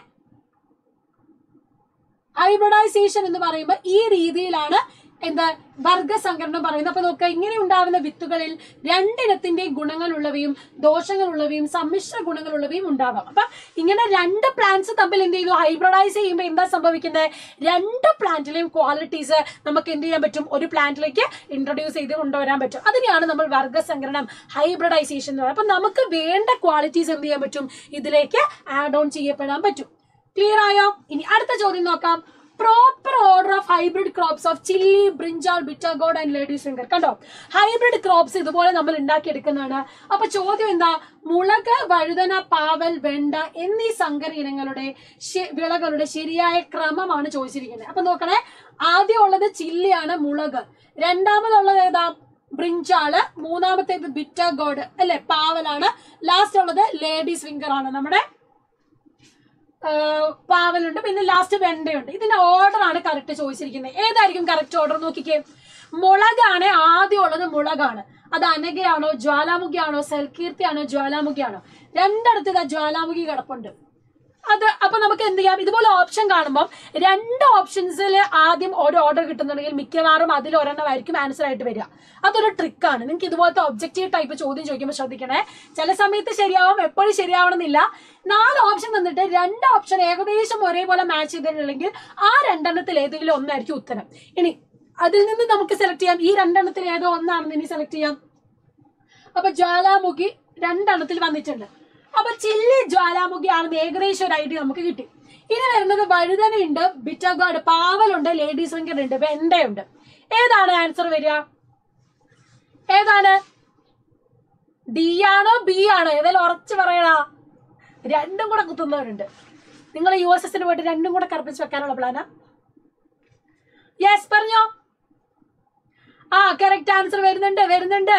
S1: ഹൈബ്രിഡൈസേഷൻ എന്ന് പറയുമ്പോൾ ഈ രീതിയിലാണ് എന്താ വർഗസങ്കരണം പറയുന്നത് അപ്പൊ നോക്കുക ഇങ്ങനെ ഉണ്ടാവുന്ന വിത്തുകളിൽ രണ്ടിനത്തിന്റെ ഗുണങ്ങളുള്ളവയും ദോഷങ്ങളുള്ളവയും സമ്മിശ്ര ഗുണങ്ങളുള്ളവയും ഉണ്ടാവാം അപ്പൊ ഇങ്ങനെ രണ്ട് പ്ലാന്റ്സ് തമ്മിൽ എന്ത് ചെയ്തു ഹൈബ്രിഡൈസ് ചെയ്യുമ്പോൾ എന്താ സംഭവിക്കുന്നത് രണ്ട് പ്ലാന്റിലെയും ക്വാളിറ്റീസ് നമുക്ക് എന്ത് ചെയ്യാൻ പറ്റും ഒരു പ്ലാന്റിലേക്ക് ഇൻട്രൊഡ്യൂസ് ചെയ്ത് കൊണ്ടുവരാൻ പറ്റും അതിനെയാണ് നമ്മൾ വർഗസങ്കരണം ഹൈബ്രിഡൈസേഷൻ എന്ന് പറയുന്നത് അപ്പൊ നമുക്ക് വേണ്ട ക്വാളിറ്റീസ് എന്ത് ചെയ്യാൻ പറ്റും ഇതിലേക്ക് ആഡ് ഓൺ ചെയ്യപ്പെടാൻ പറ്റും ക്ലിയർ ആയോ ഇനി അടുത്ത ചോദ്യം നോക്കാം proper order of hybrid crops of chilli brinjal bitter gourd and ladies finger കണ്ടോ ഹൈബ്രിഡ് ക്രോപ്സ് ഇതുപോലെ നമ്മൾ ഉണ്ടാക്കിയെടുക്കുന്നതാണ് അപ്പൊ ചോദ്യം എന്താ മുളക് വഴുതന പാവൽ വെണ്ട എന്നീ സങ്കര ഇനങ്ങളുടെ ശ- വിളകളുടെ ശരിയായ ക്രമമാണ് ചോദിച്ചിരിക്കുന്നത് അപ്പൊ നോക്കണേ ആദ്യം ഉള്ളത് ചില്ലിയാണ് മുളക് രണ്ടാമതുള്ളത് ഏതാ ബ്രിഞ്ചാള് മൂന്നാമത്തേത് ബിറ്റർഗോഡ് അല്ലെ പാവലാണ് ലാസ്റ്റ് ഉള്ളത് ലേഡീസ് ഫിംഗർ ആണ് നമ്മുടെ ആഹ് പാവലുണ്ട് പിന്നെ ലാസ്റ്റ് വെണ്ടയുണ്ട് ഇതിന്റെ ഓർഡർ ആണ് കറക്റ്റ് ചോദിച്ചിരിക്കുന്നത് ഏതായിരിക്കും കറക്റ്റ് ഓർഡർ നോക്കിക്കേ മുളകാണ് ആദ്യം ഉള്ളത് മുളകാണ് അത് അനഘയാണോ ജ്വാലാമുഖിയാണോ സൽകീർത്തിയാണോ ജ്വാലാമുഖിയാണോ രണ്ടിടത്ത് ഇതാ ജ്വാലാമുഖി കിടപ്പുണ്ട് അത് അപ്പൊ നമുക്ക് എന്ത് ചെയ്യാം ഇതുപോലെ ഓപ്ഷൻ കാണുമ്പോൾ രണ്ട് ഓപ്ഷൻസിൽ ആദ്യം ഒരു ഓർഡർ കിട്ടുന്നുണ്ടെങ്കിൽ മിക്കവാറും അതിൽ ഒരെണ്ണമായിരിക്കും ആൻസർ ആയിട്ട് വരിക അതൊരു ട്രിക്കാണ് നിങ്ങൾക്ക് ഇതുപോലത്തെ ഒബ്ജക്റ്റീവ് ടൈപ്പ് ചോദ്യം ചോദിക്കുമ്പോൾ ശ്രദ്ധിക്കണേ ചില സമയത്ത് ശരിയാവും എപ്പോഴും ശരിയാവണമെന്നില്ല നാല് ഓപ്ഷൻ തന്നിട്ട് രണ്ട് ഓപ്ഷൻ ഏകദേശം ഒരേപോലെ മാച്ച് ചെയ്തിട്ടുണ്ടെങ്കിൽ ആ രണ്ടെണ്ണത്തിൽ ഏതെങ്കിലും ഒന്നായിരിക്കും ഉത്തരം ഇനി അതിൽ നിന്ന് നമുക്ക് സെലക്ട് ചെയ്യാം ഈ രണ്ടെണ്ണത്തിൽ ഏതോ ഒന്നാണെന്ന് ഇനി സെലക്ട് ചെയ്യാം അപ്പൊ ജ്വാലാമുഖി രണ്ടെണ്ണത്തിൽ വന്നിട്ടുണ്ട് അപ്പൊ ചില്ലി ജ്വാലാമുഖി ആണെന്ന് ഏകദേശം ഒരു ഐഡിയ നമുക്ക് കിട്ടി ഇനി വരുന്നത് വഴുതനയുണ്ട് ബിറ്റഗോഡ് പാവലുണ്ട് ലേഡീസ് ഫിംഗർ ഉണ്ട് വെണ്ടയുണ്ട് ഏതാണ് ആൻസർ വരിക ഏതാണ് ഡി ആണോ ബി ആണോ ഏതായാലും ഉറച്ചു പറയടാ രണ്ടും കൂടെ കുത്തുന്നവരുണ്ട് നിങ്ങൾ യു എസ് എസിന് പോയിട്ട് രണ്ടും കൂടെ കറുപ്പിച്ച് വെക്കാനുള്ള പ്ലാനാ യെസ് പറഞ്ഞോ ആ കറക്റ്റ് ആൻസർ വരുന്നുണ്ട് വരുന്നുണ്ട്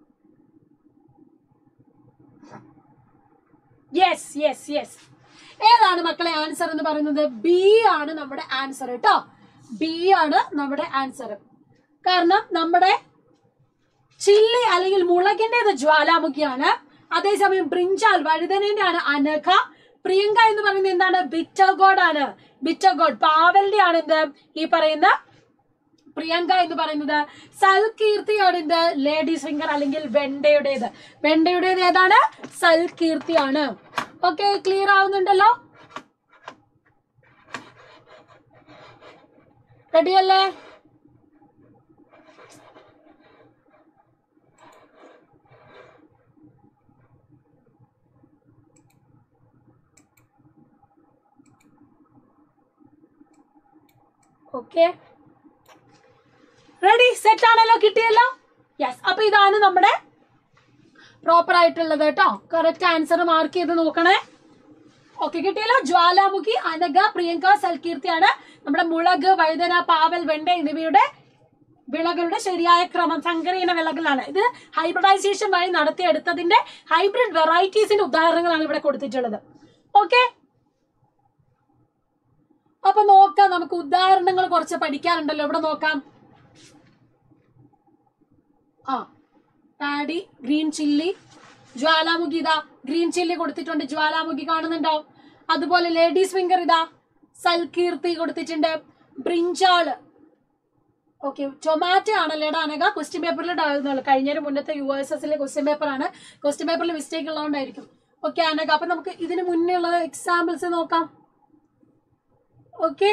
S1: യെസ് യെസ് യെസ് ഏതാണ് മക്കളെ ആൻസർ എന്ന് പറയുന്നത് ബി ആണ് നമ്മുടെ ആൻസർ കേട്ടോ ബി ആണ് നമ്മുടെ ആൻസർ കാരണം നമ്മുടെ ചില്ലി അല്ലെങ്കിൽ മുളകിന്റേത് ജ്വാലാമുഖിയാണ് അതേസമയം ബ്രിഞ്ചാൽ വഴുതനേന്റെ ആണ് അനഘ പ്രിയങ്ക എന്ന് പറയുന്നത് എന്താണ് ബിറ്റഗോഡ് ആണ് ബിറ്റഗോഡ് പാവലിന്റെ ആണ് എന്ത് ഈ പറയുന്ന പ്രിയങ്ക എന്ന് പറയുന്നത് സൽകീർത്തിയാണ് ഇത് ലേഡീസ് ഫിംഗർ അല്ലെങ്കിൽ വെണ്ടയുടേത് വെണ്ടയുടേത് ഏതാണ് സൽകീർത്തിയാണ് ഓക്കെ ക്ലിയർ ആവുന്നുണ്ടല്ലോ റെഡിയല്ലേ ഓക്കെ റെഡി സെറ്റ് ആണല്ലോ കിട്ടിയല്ലോ യെസ് അപ്പൊ ഇതാണ് നമ്മുടെ പ്രോപ്പർ ആയിട്ടുള്ളത് കേട്ടോ കറക്റ്റ് ആൻസർ മാർക്ക് ചെയ്ത് നോക്കണേ ഓക്കെ കിട്ടിയല്ലോ ജ്വാലാമുഖി അനഘ പ്രിയങ്ക സൽകീർത്തിയാണ് നമ്മുടെ മുളക് വഴുതന പാവൽ വെണ്ട എന്നിവയുടെ വിളകളുടെ ശരിയായ ക്രമം സങ്കരീന വിളകളാണ് ഇത് ഹൈബ്രിഡൈസേഷൻ വഴി നടത്തിയെടുത്തതിന്റെ ഹൈബ്രിഡ് വെറൈറ്റീസിന്റെ ഉദാഹരണങ്ങളാണ് ഇവിടെ കൊടുത്തിട്ടുള്ളത് ഓക്കെ അപ്പൊ നോക്കാം നമുക്ക് ഉദാഹരണങ്ങൾ കുറച്ച് പഠിക്കാനുണ്ടല്ലോ ഇവിടെ നോക്കാം ആ പാഡി ഗ്രീൻ ചില്ലി ജ്വാലാമുഖി ഇതാ ഗ്രീൻ ചില്ലി കൊടുത്തിട്ടുണ്ട് ജ്വാലാമുഖി കാണുന്നുണ്ടോ അതുപോലെ ലേഡീസ് ഫിംഗർ ഇതാ സൽകീർത്തി കൊടുത്തിട്ടുണ്ട് ബ്രിഞ്ചാള് ഓക്കെ ടൊമാറ്റോ ആണല്ലേടാ അനക ക്വസ്റ്റ്യൻ പേപ്പറിൽ ഉണ്ടായിരുന്നുള്ളൂ കഴിഞ്ഞ മുന്നത്തെ യു എസ് എസിലെ ക്വസ്റ്റ്യൻ പേപ്പർ ആണ് ക്വസ്റ്റ്യൻ പേപ്പറിൽ മിസ്റ്റേക്ക് ഉള്ളതുകൊണ്ടായിരിക്കും ഓക്കെ അനക അപ്പൊ നമുക്ക് ഇതിന് മുന്നേ ഉള്ള എക്സാമ്പിൾസ് നോക്കാം ഓക്കെ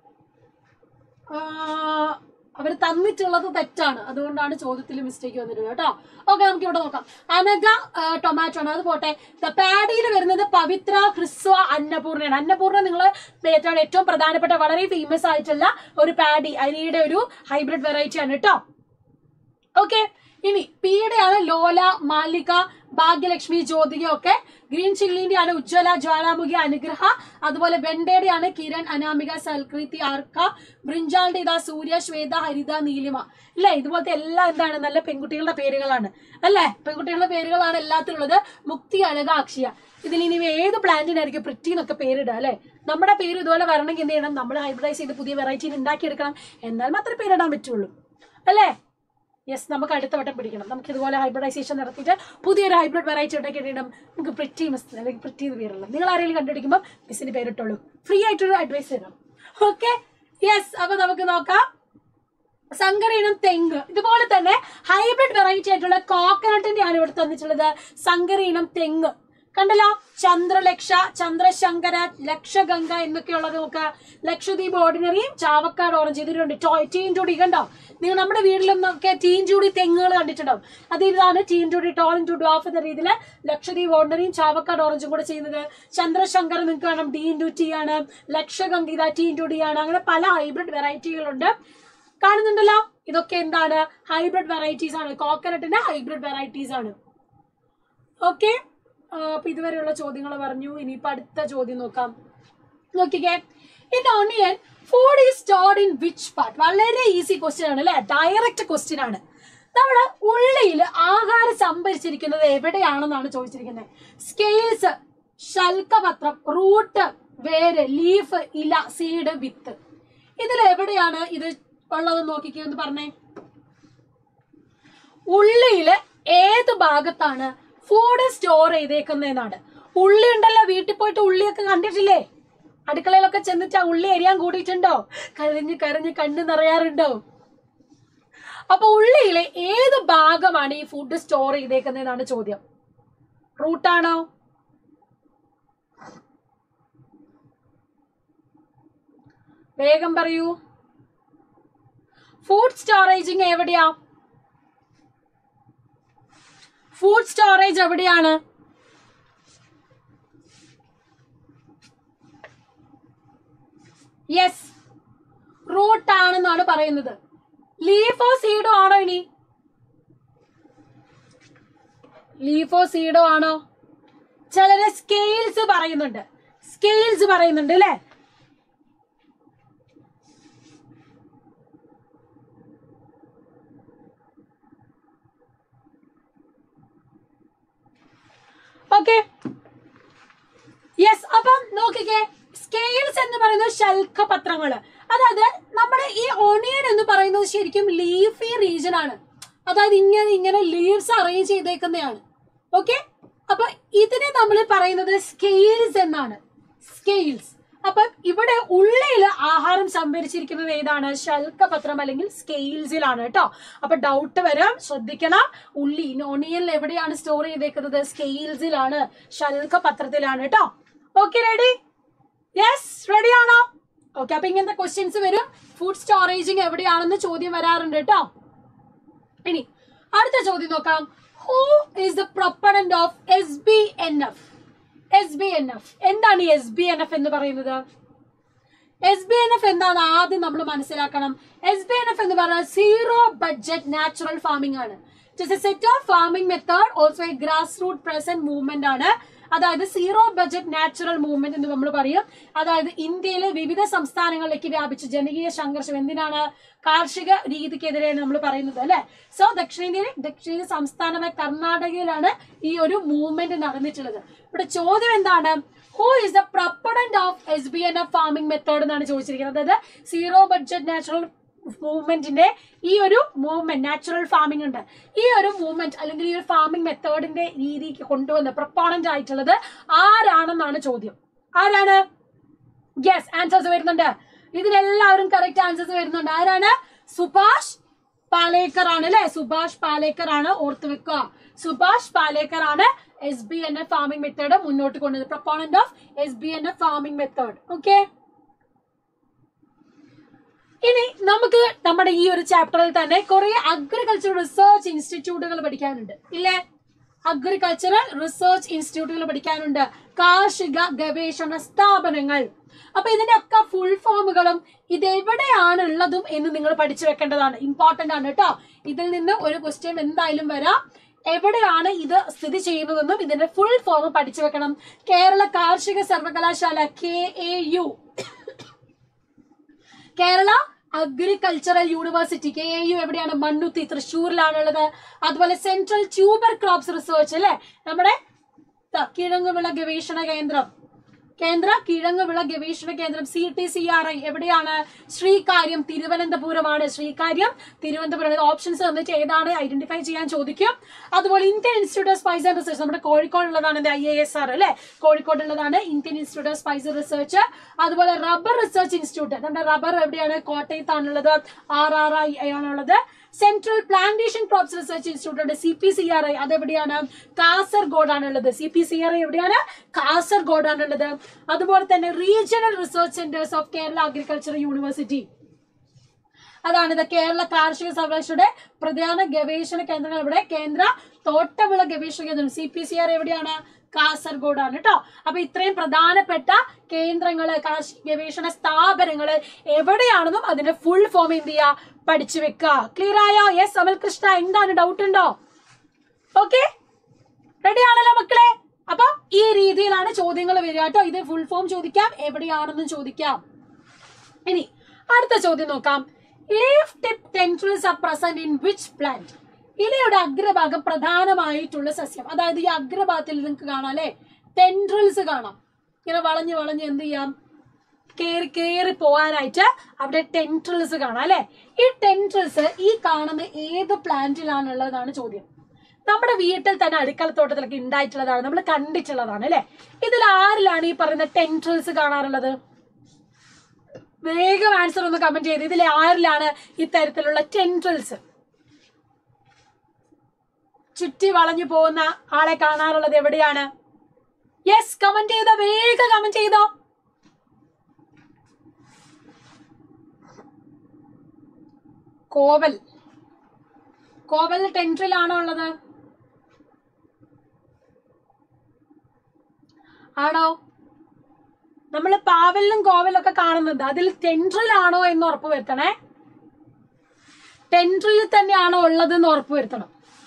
S1: അവർ തന്നിട്ടുള്ളത് തെറ്റാണ് അതുകൊണ്ടാണ് ചോദ്യത്തിൽ മിസ്റ്റേക്ക് വന്നിട്ടുള്ളത് കേട്ടോ ഓക്കെ നമുക്ക് ഇവിടെ നോക്കാം അനഘ ടൊമാറ്റോ ആണ് അത് പോട്ടെ പാഡിയിൽ വരുന്നത് പവിത്ര ഹ്രസ്വ അന്നപൂർണയാണ് അന്നപൂർണ നിങ്ങൾ ഏറ്റവും പ്രധാനപ്പെട്ട വളരെ ഫേമസ് ആയിട്ടുള്ള ഒരു പാഡി അരിയുടെ ഒരു ഹൈബ്രിഡ് വെറൈറ്റി ആണ് കേട്ടോ ഓക്കെ ഇനി പിയുടെ ആണ് ലോല മാലിക ഭാഗ്യലക്ഷ്മി ജ്യോതിക ഒക്കെ ഗ്രീൻ ചില്ലിന്റെ ആണ് ഉജ്ജ്വല ജ്വാലാമുഖി അനുഗ്രഹ അതുപോലെ വെണ്ടയുടെ ആണ് കിരൺ അനാമിക സൽകൃതി ആർക്ക ബ്രിഞ്ചാളിന്റെ ഇതാ സൂര്യ ശ്വേത ഹരിത നീലിമ അല്ലേ ഇതുപോലത്തെ എല്ലാം എന്താണ് നല്ല പെൺകുട്ടികളുടെ പേരുകളാണ് അല്ലേ പെൺകുട്ടികളുടെ പേരുകളാണ് എല്ലാത്തിലുള്ളത് മുക്തി അഴക അക്ഷയ ഇതിൽ ഇനി ഏത് പ്ലാന്റിനായിരിക്കും പ്രിറ്റി എന്നൊക്കെ പേരിടുക അല്ലെ നമ്മുടെ പേര് ഇതുപോലെ വരണമെങ്കിൽ എന്ത് ചെയ്യണം നമ്മൾ ഹൈബ്രിഡൈസ് ചെയ്ത് പുതിയ വെറൈറ്റി ഉണ്ടാക്കിയെടുക്കണം എന്നാൽ മാത്രമേ പേരിടാൻ പറ്റുള്ളൂ അല്ലേ യെസ് നമുക്ക് അടുത്ത വട്ടം പിടിക്കണം നമുക്ക് ഇതുപോലെ ഹൈബ്രിഡൈസേഷൻ നടത്തിയിട്ട് പുതിയൊരു ഹൈബ്രിഡ് വെറൈറ്റി ഉണ്ടാക്കിയിടണം നമുക്ക് പ്രിറ്റി മിസ് അല്ലെങ്കിൽ പ്രിറ്റി എന്ന് പേരുള്ള നിങ്ങൾ ആരെങ്കിലും കണ്ടുപിടിക്കുമ്പോൾ മിസ്സിന് പേരിട്ടുള്ളൂ ഫ്രീ ആയിട്ടൊരു അഡ്വൈസ് തരാം ഓക്കെ യെസ് അപ്പൊ നമുക്ക് നോക്കാം സങ്കരയിനം തെങ്ങ് ഇതുപോലെ തന്നെ ഹൈബ്രിഡ് വെറൈറ്റി ആയിട്ടുള്ള കോക്കനട്ടിന്റെ ആണ് ഇവിടെ തന്നിട്ടുള്ളത് സങ്കരയിനം തെങ്ങ് കണ്ടല്ലോ ചന്ദ്രലക്ഷ ചന്ദ്രശങ്കര ലക്ഷഗംഗ എന്നൊക്കെയുള്ളത് നോക്കുക ലക്ഷദ്വീപ് ഓർഡിനറിയും ചാവക്കാട് ഓറഞ്ച് ഇതിലുണ്ട് ടോ- ടീൻ ചൂടി കണ്ടോ നിങ്ങൾ നമ്മുടെ വീട്ടിലൊന്നൊക്കെ ടീൻ ചൂടി തെങ്ങുകൾ കണ്ടിട്ടുണ്ടാവും അത് ഇതാണ് ടീൻ ചൂടി ടോളിൻ ടു ഡോഫ് എന്ന രീതിയിൽ ലക്ഷദ്വീപ് ഓർഡിനറിയും ചാവക്കാട് ഓറഞ്ചും കൂടെ ചെയ്യുന്നത് ചന്ദ്രശങ്കർ നിങ്ങൾക്ക് വേണം ടീൻ ടു ടി ആണ് ലക്ഷഗംഗ ഇതാ ടീൻ ടു ഡി ആണ് അങ്ങനെ പല ഹൈബ്രിഡ് വെറൈറ്റികളുണ്ട് കാണുന്നുണ്ടല്ലോ ഇതൊക്കെ എന്താണ് ഹൈബ്രിഡ് വെറൈറ്റീസ് ആണ് കോക്കനട്ടിന്റെ ഹൈബ്രിഡ് വെറൈറ്റീസ് ആണ് ഓക്കെ അപ്പൊ ഇതുവരെയുള്ള ചോദ്യങ്ങൾ പറഞ്ഞു ഇനിയിപ്പോ അടുത്ത ചോദ്യം നോക്കാം നോക്കിക്കേ in onion food is stored in which part വളരെ ഈസി ക്വസ്റ്റ്യൻ ആണ് അല്ലെ ഡയറക്റ്റ് ക്വസ്റ്റ്യൻ ആണ് നമ്മുടെ ഉള്ളിയിൽ ആഹാരം സംഭരിച്ചിരിക്കുന്നത് എവിടെയാണെന്നാണ് ചോദിച്ചിരിക്കുന്നത് സ്കെയിൽസ് ശൽക്കപത്രം റൂട്ട് വേര് ലീഫ് ഇല സീഡ് വിത്ത് ഇതിൽ എവിടെയാണ് ഇത് ഉള്ളത് നോക്കിക്കേ എന്ന് പറഞ്ഞേ ഉള്ളിയില് ഏത് ഭാഗത്താണ് ഫുഡ് സ്റ്റോർ ചെയ്തേക്കുന്നതെന്നാണ് ഉള്ളി ഉണ്ടല്ലോ വീട്ടിൽ പോയിട്ട് ഉള്ളിയൊക്കെ കണ്ടിട്ടില്ലേ അടുക്കളയിലൊക്കെ ചെന്നിട്ട് ആ ഉള്ളി എരിയാൻ കൂടിയിട്ടുണ്ടോ കരഞ്ഞ് കരഞ്ഞ് കണ്ണ് നിറയാറുണ്ടോ അപ്പൊ ഉള്ളിയിലെ ഏത് ഭാഗമാണ് ഈ ഫുഡ് സ്റ്റോർ ചെയ്തേക്കുന്നതെന്നാണ് ചോദ്യം റൂട്ടാണോ വേഗം പറയൂ ഫുഡ് സ്റ്റോറേജിങ് എവിടെയാ ഫുഡ് സ്റ്റോറേജ് എവിടെയാണ് യെസ് റൂട്ട് ആണെന്നാണ് പറയുന്നത് ലീഫോ സീഡോ ആണോ ഇനി ലീഫോ സീഡോ ആണോ ചിലര് സ്കെയിൽസ് പറയുന്നുണ്ട് സ്കെയിൽസ് പറയുന്നുണ്ട് അല്ലേ ഓക്കെ യെസ് അപ്പം നോക്കിക്കേ സ്കെയിൽസ് എന്ന് പറയുന്നത് ശൽഖപത്രങ്ങള് അതായത് നമ്മുടെ ഈ ഒണിയൻ എന്ന് പറയുന്നത് ശരിക്കും ലീഫി റീജൻ ആണ് അതായത് ഇങ്ങനെ ഇങ്ങനെ ലീവ്സ് അറേഞ്ച് ചെയ്തേക്കുന്നതാണ് ഓക്കെ അപ്പൊ ഇതിനെ നമ്മൾ പറയുന്നത് സ്കെയിൽസ് എന്നാണ് സ്കെയിൽസ് അപ്പൊ ഇവിടെ ഉള്ളിൽ ആഹാരം സംഭരിച്ചിരിക്കുന്നത് ഏതാണ് ശൽക്കപത്രം അല്ലെങ്കിൽ സ്കെയിൽസിലാണ് കേട്ടോ അപ്പൊ ഡൗട്ട് വരാം ശ്രദ്ധിക്കണം ഉള്ളി ഒണിയനിൽ എവിടെയാണ് സ്റ്റോർ ചെയ്തേക്കുന്നത് സ്കെയിൽസിലാണ് ശൽക്കപത്രത്തിലാണ് കേട്ടോ ഓക്കെ റെഡി യെസ് റെഡി ആണോ ഓക്കെ അപ്പൊ ഇങ്ങനത്തെ ക്വസ്റ്റ്യൻസ് വരും ഫുഡ് സ്റ്റോറേജിങ് എവിടെയാണെന്ന് ചോദ്യം വരാറുണ്ട് കേട്ടോ ഇനി അടുത്ത ചോദ്യം നോക്കാം who is the proponent of S B N F S B N F എന്താണ് ഈ എസ് ബി എൻ എഫ് എന്ന് പറയുന്നത് എസ് ബി എൻ എഫ് എന്താണ് ആദ്യം നമ്മൾ മനസ്സിലാക്കണം എസ് ബി എൻ എഫ് എന്ന് പറഞ്ഞാൽ സീറോ ബഡ്ജറ്റ് നാച്ചുറൽ ഫാമിംഗ് ആണ് it a set of farming method also a grass root present movement ആണ് അതായത് സീറോ ബഡ്ജറ്റ് നാച്ചുറൽ മൂവ്മെന്റ് എന്ന് നമ്മൾ പറയും അതായത് ഇന്ത്യയിലെ വിവിധ സംസ്ഥാനങ്ങളിലേക്ക് വ്യാപിച്ച ജനകീയ സംഘർഷം എന്തിനാണ് കാർഷിക രീതിക്കെതിരെയാണ് നമ്മൾ പറയുന്നത് അല്ലെ സോ ദക്ഷിണേന്ത്യയിൽ ദക്ഷിണേന്ത്യ സംസ്ഥാനമായ കർണാടകയിലാണ് ഈ ഒരു മൂവ്മെന്റ് നടന്നിട്ടുള്ളത് ഇവിടെ ചോദ്യം എന്താണ് who is the proponent of S B N F farming method എന്നാണ് ചോദിച്ചിരിക്കുന്നത് അതായത് സീറോ ബഡ്ജറ്റ് നാച്ചുറൽ മൂവ്മെന്റിന്റെ ഈ ഒരു മൂവ്മെന്റ് നാച്ചുറൽ ഫാമിംഗ് ഉണ്ട് ഈ ഒരു മൂവ്മെന്റ് അല്ലെങ്കിൽ ഈ ഒരു ഫാമിംഗ് മെത്തേഡിന്റെ രീതിക്ക് കൊണ്ടുവന്ന പ്രൊപ്പോണന്റ് ആയിട്ടുള്ളത് ആരാണെന്നാണ് ചോദ്യം ആരാണ് യെസ് ആൻസേഴ്സ് വരുന്നുണ്ട് ഇതിനെല്ലാവരും കറക്റ്റ് ആൻസേഴ്സ് വരുന്നുണ്ട് ആരാണ് സുഭാഷ് പാലേക്കർ ആണ് അല്ലെ സുഭാഷ് പാലേക്കർ ആണ് ഓർത്ത് വെക്കുക സുഭാഷ് പാലേക്കർ ആണ് S B N F farming method മുന്നോട്ട് കൊണ്ടുവന്നത് proponent of S B N F farming method okay ഇനി നമുക്ക് നമ്മുടെ ഈ ഒരു ചാപ്റ്ററിൽ തന്നെ കുറെ അഗ്രികൾച്ചർ റിസർച്ച് ഇൻസ്റ്റിറ്റ്യൂട്ടുകൾ പഠിക്കാനുണ്ട് ഇല്ലേ അഗ്രികൾച്ചറൽ റിസർച്ച് ഇൻസ്റ്റിറ്റ്യൂട്ടുകൾ പഠിക്കാനുണ്ട് കാർഷിക ഗവേഷണ സ്ഥാപനങ്ങൾ അപ്പൊ ഇതിന്റെ ഒക്കെ ഫുൾ ഫോമുകളും ഇത് എവിടെയാണ് ഉള്ളതും എന്ന് നിങ്ങൾ പഠിച്ചു വെക്കേണ്ടതാണ് ഇമ്പോർട്ടന്റ് ആണ് കേട്ടോ ഇതിൽ നിന്ന് ഒരു ക്വസ്റ്റ്യൻ എന്തായാലും വരാം എവിടെയാണ് ഇത് സ്ഥിതി ചെയ്യുന്നതെന്നും ഇതിന്റെ ഫുൾ ഫോം പഠിച്ചു വെക്കണം കേരള കാർഷിക സർവകലാശാല K A U Kerala agricultural university K A U എവിടെയാണ് മണ്ണുത്തി തൃശ്ശൂരിലാണുള്ളത് അതുപോലെ സെൻട്രൽ ട്യൂബർ ക്രോപ്സ് റിസർച്ച് അല്ലെ നമ്മുടെ ദാ കിഴങ്ങുവിള ഗവേഷണ കേന്ദ്രം കേന്ദ്ര കിഴങ്ങുവിള ഗവേഷണ കേന്ദ്രം C T C R I എവിടെയാണ് ശ്രീകാര്യം തിരുവനന്തപുരമാണ് ശ്രീകാര്യം തിരുവനന്തപുരം ഓപ്ഷൻസ് തന്നിട്ട് ഏതാണ് ഐഡന്റിഫൈ ചെയ്യാൻ ചോദിക്കും അതുപോലെ Indian institute of spice and research നമ്മുടെ കോഴിക്കോടുള്ളതാണ് ഐ എ എസ് ആർ അല്ലെ കോഴിക്കോടുള്ളതാണ് Indian institute of spice research അതുപോലെ റബ്ബർ റിസർച്ച് ഇൻസ്റ്റിറ്റ്യൂട്ട് നമ്മുടെ റബ്ബർ എവിടെയാണ് കോട്ടയത്താണുള്ളത് ആർ ആർ ഐ ആണുള്ളത് central plantation crops research institute C P C R I അതെവിടെയാണ് കാസർഗോഡാണുള്ളത് C P C R I എവിടെയാണ് കാസർഗോഡാണുള്ളത് അതുപോലെ തന്നെ regional research centres of Kerala agriculture university അതാണ് ഇത് കേരള കാർഷിക സർവകലാശാലയുടെ പ്രധാന ഗവേഷണ കേന്ദ്രങ്ങൾ ഇവിടെ കേന്ദ്ര തോട്ടവിള ഗവേഷണ കേന്ദ്രം സി പി സി ആർ എവിടെയാണ് കാസർഗോഡാണ് കേട്ടോ അപ്പൊ ഇത്രയും പ്രധാനപ്പെട്ട കേന്ദ്രങ്ങള് കാർഷിക ഗവേഷണ സ്ഥാപനങ്ങള് എവിടെയാണെന്നും അതിന്റെ ഫുൾ ഫോം എന്ത് ചെയ്യാ പഠിച്ചു വെക്കുക ക്ലിയർ ആയോ യെസ് അമൽ കൃഷ്ണ എന്താണ് ഡൗട്ട് ഉണ്ടോ ഓക്കെ റെഡി ആണല്ലോ മക്കളെ അപ്പൊ ഈ രീതിയിലാണ് ചോദ്യങ്ങൾ വരിക കേട്ടോ ഇത് ഫുൾ ഫോം ചോദിക്കാം എവിടെയാണെന്നും ചോദിക്കാം ഇനി അടുത്ത ചോദ്യം നോക്കാം leaf tip tendrils are present in which plant ഇലയുടെ അഗ്രഭാഗം പ്രധാനമായിട്ടുള്ള സസ്യം അതായത് ഈ അഗ്രഭാഗത്തിൽ നിങ്ങൾക്ക് കാണാം അല്ലെ ടെൻട്രിൽസ് കാണാം ഇങ്ങനെ വളഞ്ഞ് വളഞ്ഞ് എന്ത് ചെയ്യാം കേറി കേറി പോകാനായിട്ട് അവിടെ ടെൻട്രിൽസ് കാണാം അല്ലെ ഈ ടെൻട്രിൽസ് ഈ കാണുന്ന ഏത് പ്ലാന്റിലാണുള്ളതാണ് ചോദ്യം നമ്മുടെ വീട്ടിൽ തന്നെ അടുക്കളത്തോട്ടത്തിലൊക്കെ ഉണ്ടായിട്ടുള്ളതാണ് നമ്മൾ കണ്ടിട്ടുള്ളതാണ് അല്ലെ ഇതിൽ ആരിലാണ് ഈ പറയുന്ന ടെൻട്രൽസ് കാണാറുള്ളത് വേഗം ആൻസർ ഒന്ന് കമന്റ് ചെയ്ത് ഇതിൽ ആരിലാണ് ഇത്തരത്തിലുള്ള ടെൻട്രൽസ് ചുറ്റി വളഞ്ഞു പോകുന്ന ആളെ കാണാറുള്ളത് എവിടെയാണ് യെസ് കമന്റ് ചെയ്തോ വേഗം കമന്റ് ചെയ്തോ കോവൽ കോവൽ ടെൻട്രിലാണോ ഉള്ളത് ആണോ നമ്മൾ പാവലിലും കോവലൊക്കെ കാണുന്നുണ്ട് അതിൽ ടെൻട്രിലാണോ എന്ന് ഉറപ്പ് വരുത്തണേ ടെൻട്രിൽ തന്നെയാണോ ഉള്ളത് എന്ന് ഉറപ്പ് വരുത്തണം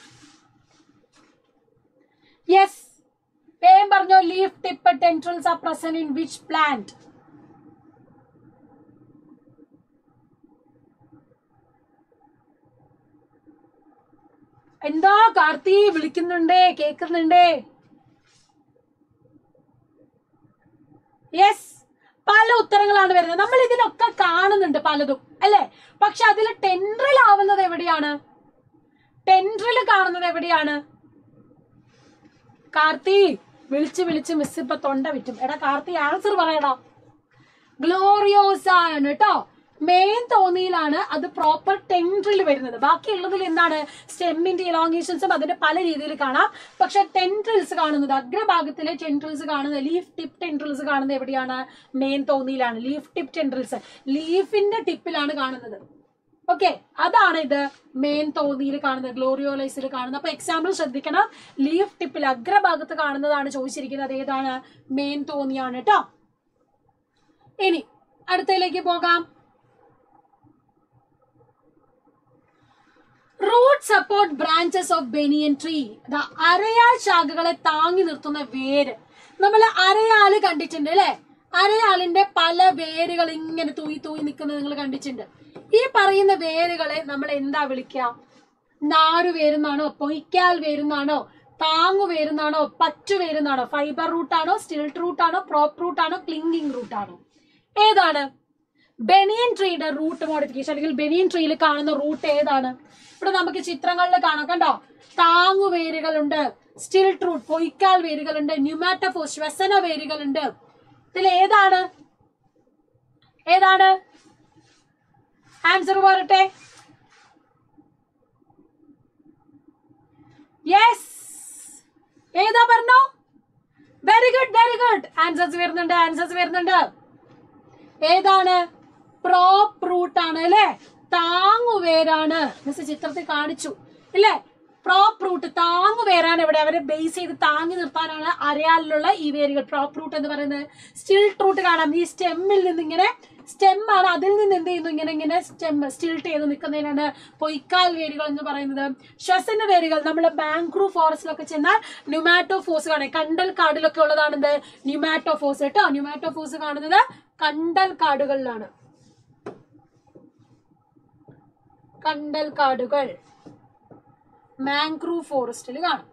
S1: യെസ് വേഗം പറഞ്ഞോ leaf tip tendrils are present in which plant എന്താ കാർത്തി വിളിക്കുന്നുണ്ടേ കേക്കുന്നുണ്ടേ യെസ് പല ഉത്തരങ്ങളാണ് വരുന്നത് നമ്മൾ ഇതിലൊക്കെ കാണുന്നുണ്ട് പലതും അല്ലെ പക്ഷെ അതിൽ ടെൻഡറിൽ ആവുന്നത് എവിടെയാണ് ടെൻഡറിൽ കാണുന്നത് എവിടെയാണ് കാർത്തി വിളിച്ച് വിളിച്ച് മിസ് ഇപ്പൊ തൊണ്ട വിറ്റും എടാ കാർത്തി ആൻസർ പറയടാ ഗ്ലോറിയോസ ആണ് കേട്ടോ മെയിൻ തോന്നിയിലാണ് അത് പ്രോപ്പർ ടെൻഡറിൽ വരുന്നത് ബാക്കിയുള്ളതിൽ എന്താണ് സ്റ്റെമ്മിന്റെ ഇലോങ്ങേഷൻസും അതിന്റെ പല രീതിയിൽ കാണാം പക്ഷെ ടെൻഡ്രിൽസ് കാണുന്നത് അഗ്രഭാഗത്തിലെ ടെൻഡ്രിൽസ് കാണുന്നത് ലീഫ് ടിപ്പ് ടെൻഡ്രിൽസ് കാണുന്നത് എവിടെയാണ് മെയിൻ തോന്നിയിലാണ് ലീഫ് ടിപ്പ് ടെൻഡ്രിൽസ് ലീഫിന്റെ ടിപ്പിലാണ് കാണുന്നത് ഓക്കെ അതാണ് ഇത് മെയിൻ തോന്നിയിൽ കാണുന്നത് ഗ്ലോറിയോലൈസിൽ കാണുന്നത് അപ്പൊ എക്സാമ്പിൾ ശ്രദ്ധിക്കണം ലീഫ് ടിപ്പിൽ അഗ്രഭാഗത്ത് കാണുന്നതാണ് ചോദിച്ചിരിക്കുന്നത് ഏതാണ് മെയിൻ തോന്നിയാണ് കേട്ടോ ഇനി അടുത്തതിലേക്ക് പോകാം root support branches of banyan tree അരയാൽ ശാഖകളെ താങ്ങി നിർത്തുന്ന വേര് നമ്മൾ അരയാല് കണ്ടിട്ടുണ്ട് അല്ലെ അരയാലിന്റെ പല വേരുകൾ ഇങ്ങനെ തൂയി തൂയി നിൽക്കുന്നത് നിങ്ങൾ കണ്ടിട്ടുണ്ട് ഈ പറയുന്ന വേരുകളെ നമ്മൾ എന്താ വിളിക്കുക നാരു വേരുന്നാണോ പൊയ്ക്കാൽ വേരുന്നാണോ താങ്ങു വേരുന്നാണോ പറ്റു വേരുന്നാണോ ഫൈബർ റൂട്ടാണോ സ്റ്റിൽട്ട് റൂട്ടാണോ പ്രോപ്പ് റൂട്ടാണോ ക്ലിങ്കിങ് റൂട്ടാണോ ഏതാണ് ബെനിയൻ ട്രീയുടെ റൂട്ട് മോഡിഫിക്കേഷൻ അല്ലെങ്കിൽ ബെനിയൻ ട്രീയിൽ കാണുന്ന റൂട്ട് ഏതാണ് ഇവിടെ നമുക്ക് ചിത്രങ്ങളിൽ കാണാം കണ്ടോ താങ്ങു വേരുകളുണ്ട് സ്റ്റിൽട്ട് റൂട്ട് പൊയ്ക്കാൽ വേരുകളുണ്ട് ന്യൂമാറ്റഫോ ശ്വസന വേരുകളുണ്ട് ഇതിൽ ഏതാണ് ഏതാണ് ആൻസർ പോരട്ടെ യെസ് ഏതാ പറഞ്ഞോ very good very good answers വരുന്നുണ്ട് ആൻസേഴ്സ് വരുന്നുണ്ട് ഏതാണ് പ്രോപ്പ് റൂട്ട് ആണ് അല്ലെ താങ്ങുവേരാണ് മിസ് ചിത്രത്തിൽ കാണിച്ചു ഇല്ലേ പ്രോപ്പ് റൂട്ട് താങ്ങുവേരാണ് ഇവിടെ അവരെ ബേസ് ചെയ്ത് താങ്ങി നിർത്താനാണ് അരയാലിലുള്ള ഈ വേരുകൾ പ്രോപ്പ് റൂട്ട് എന്ന് പറയുന്നത് സ്റ്റിൽട്ട് റൂട്ട് കാണാം ഈ സ്റ്റെമ്മിൽ നിന്ന് ഇങ്ങനെ സ്റ്റെം ആണ് അതിൽ നിന്ന് എന്ത് ചെയ്യുന്നു ഇങ്ങനെ ഇങ്ങനെ സ്റ്റെം സ്റ്റിൽട്ട് ചെയ്ത് നിൽക്കുന്നതിനാണ് പൊയ്ക്കാൽ വേരുകൾ എന്ന് പറയുന്നത് ശ്വസന വേരുകൾ നമ്മൾ ബാംഗ്രൂ ഫോറസ്റ്റിലൊക്കെ ചെന്നാൽ ന്യൂമാറ്റോ ഫോസ് കാണാം കണ്ടൽ കാടിലൊക്കെ ഉള്ളതാണ് എന്ത് ന്യൂമാറ്റോ ഫോസ് കേട്ടോ ന്യൂമാറ്റോ ഫോസ് കാണുന്നത് കണ്ടൽ കാടുകളിലാണ് കണ്ടൽ കാടുകൾ മാംഗ്രൂ ഫോറസ്റ്റിൽ കാണും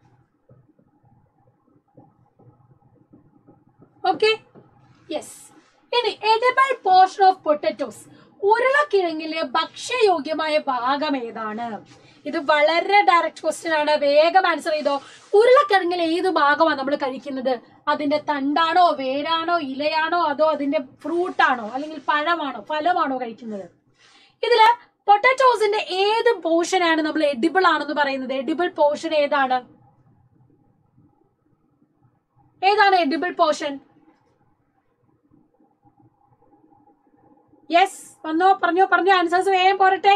S1: ഓക്കെ യെസ് ഇനി എഡിബിൾ പോർഷൻ ഓഫ് പൊട്ടറ്റോസ് ഉരുളക്കിഴങ്ങിലെ ഭക്ഷ്യയോഗ്യമായ ഭാഗം ഏതാണ് ഇത് വളരെ ഡയറക്റ്റ് ക്വസ്റ്റ്യൻ ആണ് വേഗം ആൻസർ ചെയ്തോ ഉരുളക്കിഴങ്ങിൽ ഏത് ഭാഗമാണ് നമ്മൾ കഴിക്കുന്നത് അതിന്റെ തണ്ടാണോ വേരാണോ ഇലയാണോ അതോ അതിന്റെ ഫ്രൂട്ടാണോ അല്ലെങ്കിൽ പഴമാണോ ഫലമാണോ കഴിക്കുന്നത് ഇതില് പൊട്ടറ്റോസിന്റെ ഏത് പോർഷൻ ആണ് നമ്മൾ എഡിബിൾ ആണെന്ന് പറയുന്നത് എഡിബിൾ പോർഷൻ ഏതാണ് ഏതാണ് എഡിബിൾ പോർഷൻ യെസ് വന്നോ പറഞ്ഞോ പറഞ്ഞോ ആൻസേഴ്സ് വേഗം പോരട്ടെ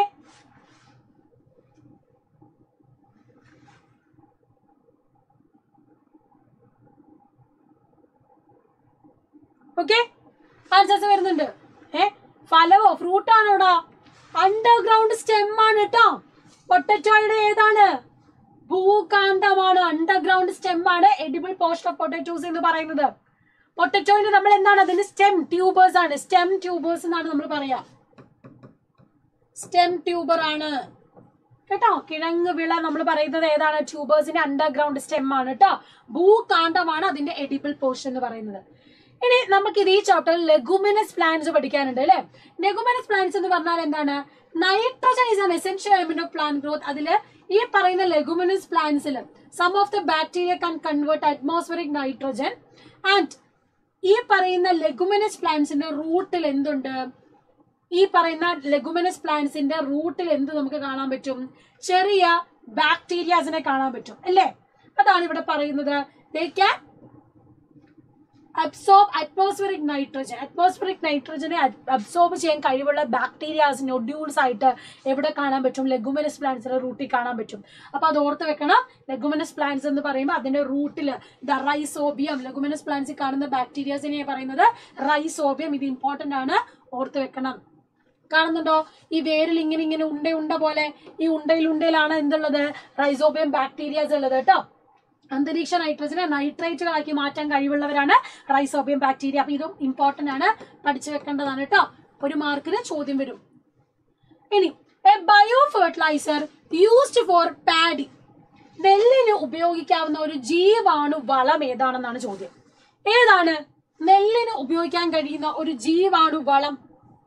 S1: ഓക്കെ ആൻസേഴ്സ് വരുന്നുണ്ട് ഏ ഫലവോ ഫ്രൂട്ട് ആണോടാ അണ്ടർഗ്രൗണ്ട് സ്റ്റെം ആണ് കേട്ടോ പൊട്ടറ്റോയുടെ ഏതാണ് ഭൂകാന്തമാണ് അണ്ടർഗ്രൗണ്ട് സ്റ്റെം ആണ് എഡിബിൾ പോസ്റ്റ് ഓഫ് പൊട്ടറ്റോസ് എന്ന് പറയുന്നത് പൊട്ടറ്റോയിന് നമ്മൾ എന്താണ് അതിന് സ്റ്റെം ട്യൂബേഴ്സ് ആണ് സ്റ്റെം ട്യൂബേഴ്സ് എന്നാണ് നമ്മൾ പറയാ സ്റ്റെം ട്യൂബർ ആണ് കേട്ടോ കിഴങ്ങ് വിള നമ്മൾ പറയുന്നത് ഏതാണ് ട്യൂബേഴ്സിന്റെ അണ്ടർഗ്രൗണ്ട് സ്റ്റെം ആണ് കേട്ടോ ഭൂകാണ്ഡമാണ് അതിന്റെ എഡിബിൾ പോർഷൻ എന്ന് പറയുന്നത് ഇനി നമുക്ക് ഇത് ഈ ചാപ്റ്ററിൽ ലെഗുമിനസ് പ്ലാന്റ്സ് പഠിക്കാനുണ്ട് അല്ലെ ലെഗുമിനസ് പ്ലാന്റ്സ് എന്ന് പറഞ്ഞാൽ എന്താണ് nitrogen is an essential element of plant growth അതിൽ ഈ പറയുന്ന ലെഗുമിനസ് പ്ലാന്റ്സിൽ some of the bacteria con convert atmospheric nitrogen and ഈ പറയുന്ന ലെഗുമിനസ് പ്ലാന്റ്സിന്റെ റൂട്ടിൽ എന്തുണ്ട് ഈ പറയുന്ന ലെഗുമിനസ് പ്ലാന്റ്സിന്റെ റൂട്ടിൽ എന്ത് നമുക്ക് കാണാൻ പറ്റും ചെറിയ ബാക്ടീരിയാസിനെ കാണാൻ പറ്റും അല്ലേ അതാണ് ഇവിടെ പറയുന്നത് they can absorb atmospheric nitrogen atmospheric നൈട്രജനെ അബ്സോർബ് ചെയ്യാൻ കഴിവുള്ള ബാക്ടീരിയാസ് നൊഡ്യൂൾസ് ആയിട്ട് എവിടെ കാണാൻ പറ്റും ലെഗുമിനസ് പ്ലാന്റ്സിന്റെ റൂട്ടിൽ കാണാൻ പറ്റും അപ്പൊ അത് ഓർത്ത് വെക്കണം ലെഗുമിനസ് പ്ലാന്റ്സ് എന്ന് പറയുമ്പോൾ അതിന്റെ റൂട്ടിൽ ദ റൈസോബിയം ലെഗുമിനസ് പ്ലാന്റ്സിൽ കാണുന്ന ബാക്ടീരിയാസിനെ പറയുന്നത് റൈസോബിയം ഇത് ഇമ്പോർട്ടന്റ് ആണ് ഓർത്ത് വെക്കണം കാണുന്നുണ്ടോ ഈ വേരിൽ ഇങ്ങനെ ഇങ്ങനെ ഉണ്ട ഉണ്ട പോലെ ഈ ഉണ്ടയിൽ ഉണ്ടയിലാണ് എന്തുള്ളത് റൈസോബിയം ബാക്ടീരിയാസ് ഉള്ളത് കേട്ടോ അന്തരീക്ഷ നൈട്രജനെ നൈട്രേറ്റുകളാക്കി മാറ്റാൻ കഴിവുള്ളവരാണ് റൈസോബിയം ബാക്ടീരിയ അപ്പൊ ഇതും ഇമ്പോർട്ടന്റ് ആണ് പഠിച്ചു വെക്കേണ്ടതാണ് കേട്ടോ ഒരു മാർക്കിന് ചോദ്യം വരും ഇനി a bio fertiliser used for paddy നെല്ലിന് ഉപയോഗിക്കാവുന്ന ഒരു ജീവാണു വളം ഏതാണെന്നാണ് ചോദ്യം ഏതാണ് നെല്ലിന് ഉപയോഗിക്കാൻ കഴിയുന്ന ഒരു ജീവാണു വളം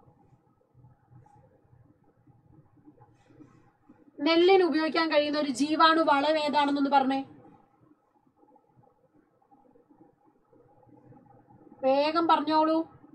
S1: നെല്ലിന് ഉപയോഗിക്കാൻ കഴിയുന്ന ഒരു ജീവാണു വളം ഏതാണെന്നൊന്ന് പറഞ്ഞേ വേഗം പറഞ്ഞോളൂ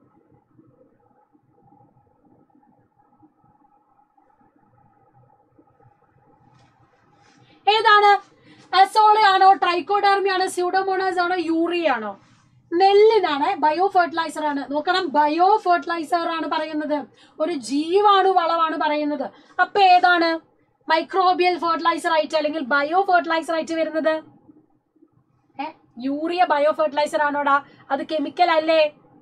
S1: ഏതാണ് അസോളയാണോ ട്രൈക്കോഡർമിയാണോ സ്യൂഡോമോണാസ് ആണോ യൂറിയ ആണോ നെല്ലിനാണ് ബയോ ഫെർട്ടിലൈസർ ആണ് നോക്കണം ബയോ ഫെർട്ടിലൈസർ ആണ് പറയുന്നത് ഒരു ജീവാണു വളമാണ് പറയുന്നത് അപ്പൊ ഏതാണ് മൈക്രോബിയൽ ഫെർട്ടിലൈസർ ആയിട്ട് അല്ലെങ്കിൽ ബയോ ഫെർട്ടിലൈസർ ആയിട്ട് വരുന്നത് ഏ യൂറിയ ബയോ ഫെർട്ടിലൈസർ ആണോടാ അത് കെമിക്കൽ അല്ലേ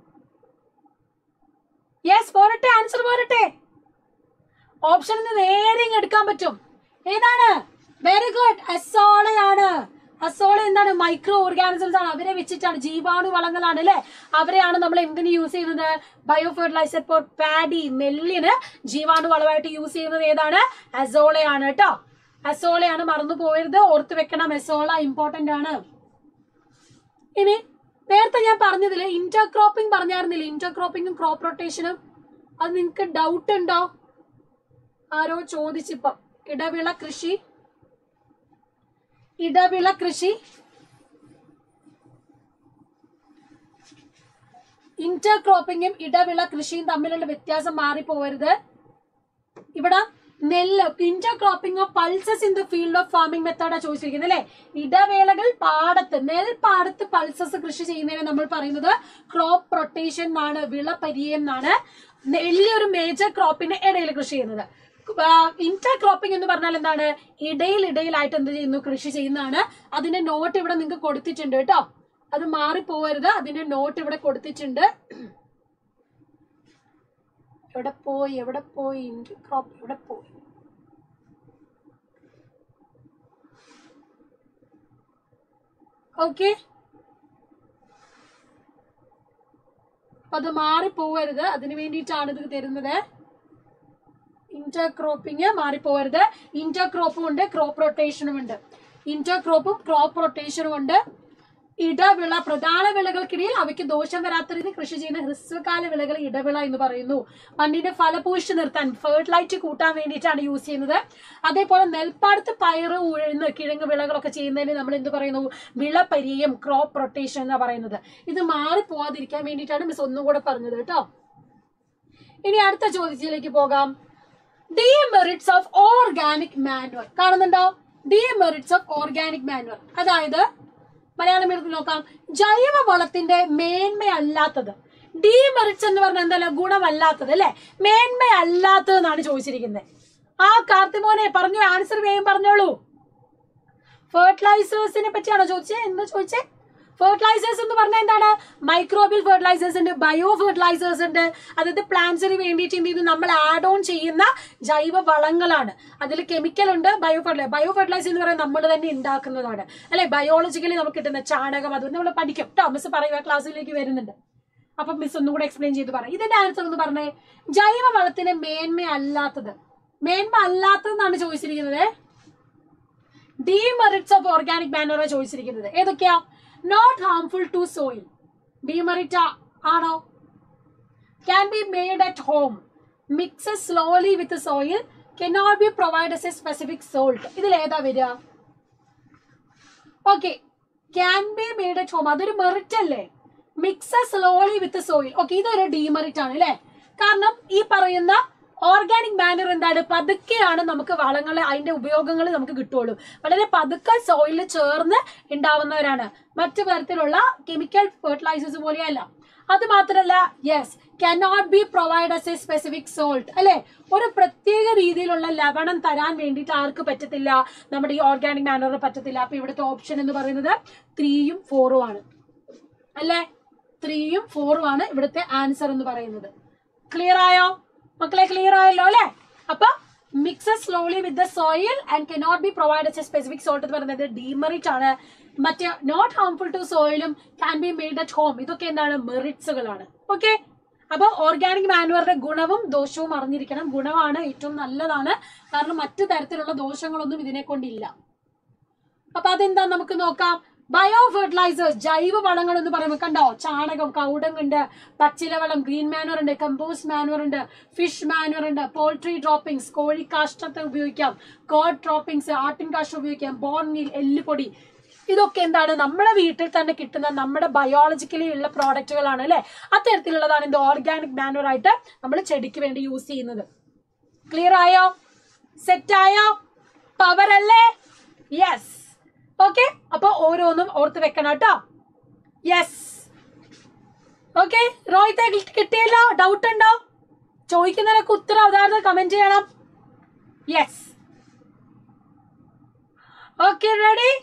S1: യെസ് പോരട്ടെ ആൻസർ പോരട്ടെ ഓപ്ഷനിൽ നിന്ന് നേരെ ഇങ്ങ് എടുക്കാൻ പറ്റും ഏതാണ് വെരി ഗുഡ് അസോളയാണ് അസോള എന്താണ് മൈക്രോ ഓർഗാനിസംസ് ആണ് അവരെ വെച്ചിട്ടാണ് ജീവാണു വളങ്ങളാണ് അല്ലെ അവരെയാണ് നമ്മൾ എന്തിന് യൂസ് ചെയ്യുന്നത് ബയോ ഫെർട്ടിലൈസർ ഫോർ പാഡി നെല്ലിന് ജീവാണു വളമായിട്ട് യൂസ് ചെയ്യുന്നത് ഏതാണ് അസോളയാണ് കേട്ടോ അസോളയാണ് മറന്നു പോയത് ഓർത്ത് വെക്കണം അസോള ഇമ്പോർട്ടന്റ് ആണ് ഇനി നേരത്തെ ഞാൻ പറഞ്ഞതില് ഇന്റർക്രോപ്പിംഗ് പറഞ്ഞായിരുന്നില്ല ഇന്റർക്രോപ്പിംഗും ക്രോപ്പ് റൊട്ടേഷനും അത് നിങ്ങക്ക് ഡൗട്ട് ഉണ്ടോ ആരോ ചോദിച്ചിപ്പം ഇടവിള കൃഷി ഇടവിള കൃഷി ഇന്റർക്രോപ്പിംഗും ഇടവിള കൃഷിയും തമ്മിലുള്ള വ്യത്യാസം മാറിപ്പോവരുത് ഇവിടെ നെല്ല് intercropping of pulses in the field of farming മെത്തേഡാ ചോദിച്ചിരിക്കുന്നത് അല്ലെ ഇടവേളകൾ പാടത്ത് നെൽ പാടത്ത് പൾസസ് കൃഷി ചെയ്യുന്നതിനെ നമ്മൾ പറയുന്നത് ക്രോപ്പ് റൊട്ടേഷൻ എന്നാണ് വിള പരിയം എന്നാണ് നെല്ല് ഒരു മേജർ ക്രോപ്പിന്റെ ഇടയിൽ കൃഷി ചെയ്യുന്നത് ഇന്റർ ക്രോപ്പിംഗ് എന്ന് പറഞ്ഞാൽ എന്താണ് ഇടയിൽ ഇടയിലായിട്ട് എന്ത് ചെയ്യുന്നു കൃഷി ചെയ്യുന്നതാണ് അതിന്റെ നോട്ട് ഇവിടെ നിങ്ങൾക്ക് കൊടുത്തിട്ടുണ്ട് കേട്ടോ അത് മാറിപ്പോവരുത് അതിന്റെ നോട്ട് ഇവിടെ കൊടുത്തിട്ടുണ്ട് എവിടെ പോയി എവിടെ പോയി ഇന്റർ ക്രോപ്പ് എവിടെ പോയി ഓക്കെ അത് മാറിപ്പോവരുത് അതിനു വേണ്ടിയിട്ടാണ് ഇത് തരുന്നത് ഇന്റർക്രോപ്പിംഗ് മാറിപ്പോവരുത് ഇന്റർക്രോപ്പും ഉണ്ട് ക്രോപ്പ് റൊട്ടേഷനും ഉണ്ട് ഇന്റർക്രോപ്പും ക്രോപ്പ് റൊട്ടേഷനും ഉണ്ട് ഇടവിള പ്രധാന വിളകൾക്കിടയിൽ അവയ്ക്ക് ദോഷം വരാത്ത രീതി കൃഷി ചെയ്യുന്ന ഹ്രസ്വകാല വിളകൾ ഇടവിള എന്ന് പറയുന്നു മണ്ണിന്റെ ഫലപൂഷ്ടി നിർത്താൻ ഫെർട്ടിലൈറ്റ് കൂട്ടാൻ വേണ്ടിയിട്ടാണ് യൂസ് ചെയ്യുന്നത് അതേപോലെ നെൽപ്പാടത്ത് പയറ് ഉഴുന്ന് കിഴങ്ങ് വിളകളൊക്കെ ചെയ്യുന്നതിന് നമ്മൾ എന്ത് പറയുന്നു വിളപരിയം ക്രോപ്പ് റൊട്ടേഷൻ എന്നാ പറയുന്നത് ഇത് മാറിപ്പോവാതിരിക്കാൻ വേണ്ടിയിട്ടാണ് മിസ് ഒന്നും കൂടെ പറഞ്ഞത് കേട്ടോ ഇനി അടുത്ത ചോദ്യത്തിലേക്ക് പോകാം ഡിമെറിറ്റ്സ് ഓഫ് ഓർഗാനിക് മാനുവർ കാണുന്നുണ്ടോ ഡിമെറിറ്റ്സ് ഓഫ് ഓർഗാനിക് മാനുവർ അതായത് മലയാളം എടുത്ത് നോക്കാം ജൈവ വളത്തിന്റെ മേന്മയല്ലാത്തത് ഡിമെറിറ്റ്സ് എന്ന് പറഞ്ഞാൽ എന്തല്ല ഗുണമല്ലാത്തത് അല്ലെ മേന്മയല്ലാത്തത് എന്നാണ് ചോദിച്ചിരിക്കുന്നത് ആ കാർത്തിമോനെ പറഞ്ഞു ആൻസർ വേഗം പറഞ്ഞോളൂ ഫെർട്ടിലൈസേഴ്സിനെ പറ്റിയാണോ ചോദിച്ചത് എന്താ ചോദിച്ചേ ഫെർട്ടിലൈസേഴ്സ് എന്ന് പറഞ്ഞാൽ എന്താണ് മൈക്രോബിയൽ ഫെർട്ടിലൈസേഴ്സ് ഉണ്ട് ബയോ ഫെർട്ടിലൈസേഴ്സ് ഉണ്ട് അതായത് പ്ലാന്റ്സിന് വേണ്ടിയിട്ട് എന്ത് ചെയ്യുന്നു നമ്മൾ ആഡ് ഓൺ ചെയ്യുന്ന ജൈവ വളങ്ങളാണ് അതിൽ കെമിക്കൽ ഉണ്ട് ബയോ ഫെർട്ടിലൈ ബയോ ഫെർട്ടിലൈസർ എന്ന് പറയുന്നത് നമ്മൾ തന്നെ ഉണ്ടാക്കുന്നതാണ് അല്ലെ ബയോളജിക്കലി നമുക്ക് കിട്ടുന്ന ചാണകം അത് നമ്മൾ പഠിക്കും കേട്ടോ മിസ് പറയുക ക്ലാസ്സിലേക്ക് വരുന്നുണ്ട് അപ്പൊ മിസ് ഒന്നും കൂടെ എക്സ്പ്ലെയിൻ ചെയ്ത് പറയാം ഇതിന്റെ ആൻസർ എന്ന് പറഞ്ഞേ ജൈവ വളത്തിന് മേന്മ അല്ലാത്തത് മേന്മ അല്ലാത്തതെന്നാണ് ചോദിച്ചിരിക്കുന്നത് ഡിമെറിറ്റ്സ് ഓഫ് ഓർഗാനിക് മാനോറ ചോദിച്ചിരിക്കുന്നത് ഏതൊക്കെയാ not harmful to soil demerit ആണോ can be made at home mix slowly with soil cannot be provide as a specific salt ഇതിൽ ഏതാ വരിക okay can be made at home അതൊരു മെറിറ്റ് അല്ലേ mix slowly with soil okay ഇതൊരു ഡീമെറിറ്റ് ആണ് അല്ലേ കാരണം ഈ പറയുന്ന ഓർഗാനിക് മാനർ എന്താണ് പതുക്കെയാണ് നമുക്ക് വളങ്ങൾ അതിന്റെ ഉപയോഗങ്ങൾ നമുക്ക് കിട്ടുള്ളൂ വളരെ പതുക്കെ സോയിലിൽ ചേർന്ന് ഉണ്ടാവുന്നവരാണ് മറ്റു തരത്തിലുള്ള കെമിക്കൽ ഫെർട്ടിലൈസേഴ്സ് പോലെയല്ല അത് മാത്രമല്ല yes cannot be provide as a specific salt അല്ലെ ഒരു പ്രത്യേക രീതിയിലുള്ള ലവണം തരാൻ വേണ്ടിയിട്ട് ആർക്ക് പറ്റത്തില്ല നമ്മുടെ ഈ ഓർഗാനിക് മാനറിന് പറ്റത്തില്ല അപ്പൊ ഇവിടുത്തെ ഓപ്ഷൻ എന്ന് പറയുന്നത് ത്രീയും ഫോറും ആണ് അല്ലേ ത്രീയും ഫോറും ആണ് ഇവിടുത്തെ ആൻസർ എന്ന് പറയുന്നത് ക്ലിയർ ആയോ മക്കളെ ക്ലിയർ ആയല്ലോ അല്ലെ അപ്പൊ mix slowly with the soil and cannot be provide a specific salt എന്ന് പറയുന്നത് ഡീമെറിറ്റ് ആണ് മറ്റേ നോട്ട് ഹാർംഫുൾ ടു സോയിലും can be made at home ഇതൊക്കെ എന്താണ് മെറിറ്റ്സുകളാണ് ഓക്കെ അപ്പൊ ഓർഗാനിക് മാനുവറിന്റെ ഗുണവും ദോഷവും അറിഞ്ഞിരിക്കണം ഗുണമാണ് ഏറ്റവും നല്ലതാണ് കാരണം മറ്റു തരത്തിലുള്ള ദോഷങ്ങളൊന്നും ഇതിനെ കൊണ്ടില്ല അപ്പൊ അതെന്താ നമുക്ക് നോക്കാം ബയോ ഫെർട്ടിലൈസേഴ്സ് ജൈവ വളങ്ങൾ എന്ന് പറയുമ്പോൾ കണ്ടോ ചാണകം കൗടങ്ങുണ്ട് പച്ചിലവളം ഗ്രീൻ മാനുവർ ഉണ്ട് കമ്പോസ്റ്റ് മാനുവർ ഉണ്ട് ഫിഷ് മാനുവർ ഉണ്ട് പോൾട്രി ഡ്രോപ്പിംഗ്സ് കോഴി കാഷ്ടത്തെ ഉപയോഗിക്കാം കോഡ് ഡ്രോപ്പിംഗ്സ് ആട്ടിൻ കാഷ്ടം ഉപയോഗിക്കാം ബോൺ മീൽ എല്ലുപൊടി ഇതൊക്കെ എന്താണ് നമ്മുടെ വീട്ടിൽ തന്നെ കിട്ടുന്ന നമ്മുടെ ബയോളജിക്കലി ഉള്ള പ്രോഡക്റ്റുകളാണ് അല്ലെ അത്തരത്തിലുള്ളതാണ് ഇത് ഓർഗാനിക് മാനുവർ ആയിട്ട് നമ്മൾ ചെടിക്ക് വേണ്ടി യൂസ് ചെയ്യുന്നത് ക്ലിയർ ആയോ സെറ്റ് ആയോ പവർ അല്ലേ യെസ് ഓക്കെ അപ്പൊ ഓരോന്നും ഓർത്ത് വെക്കണം കേട്ടോ യെസ് ഓക്കെ റോഹിത്തെ കിട്ടിയല്ലോ ഡൗട്ട് ഉണ്ടോ ചോദിക്കുന്നതിനൊക്കെ ഉത്തരം അതായത് കമന്റ് ചെയ്യണം യെസ് ഓക്കെ റെഡി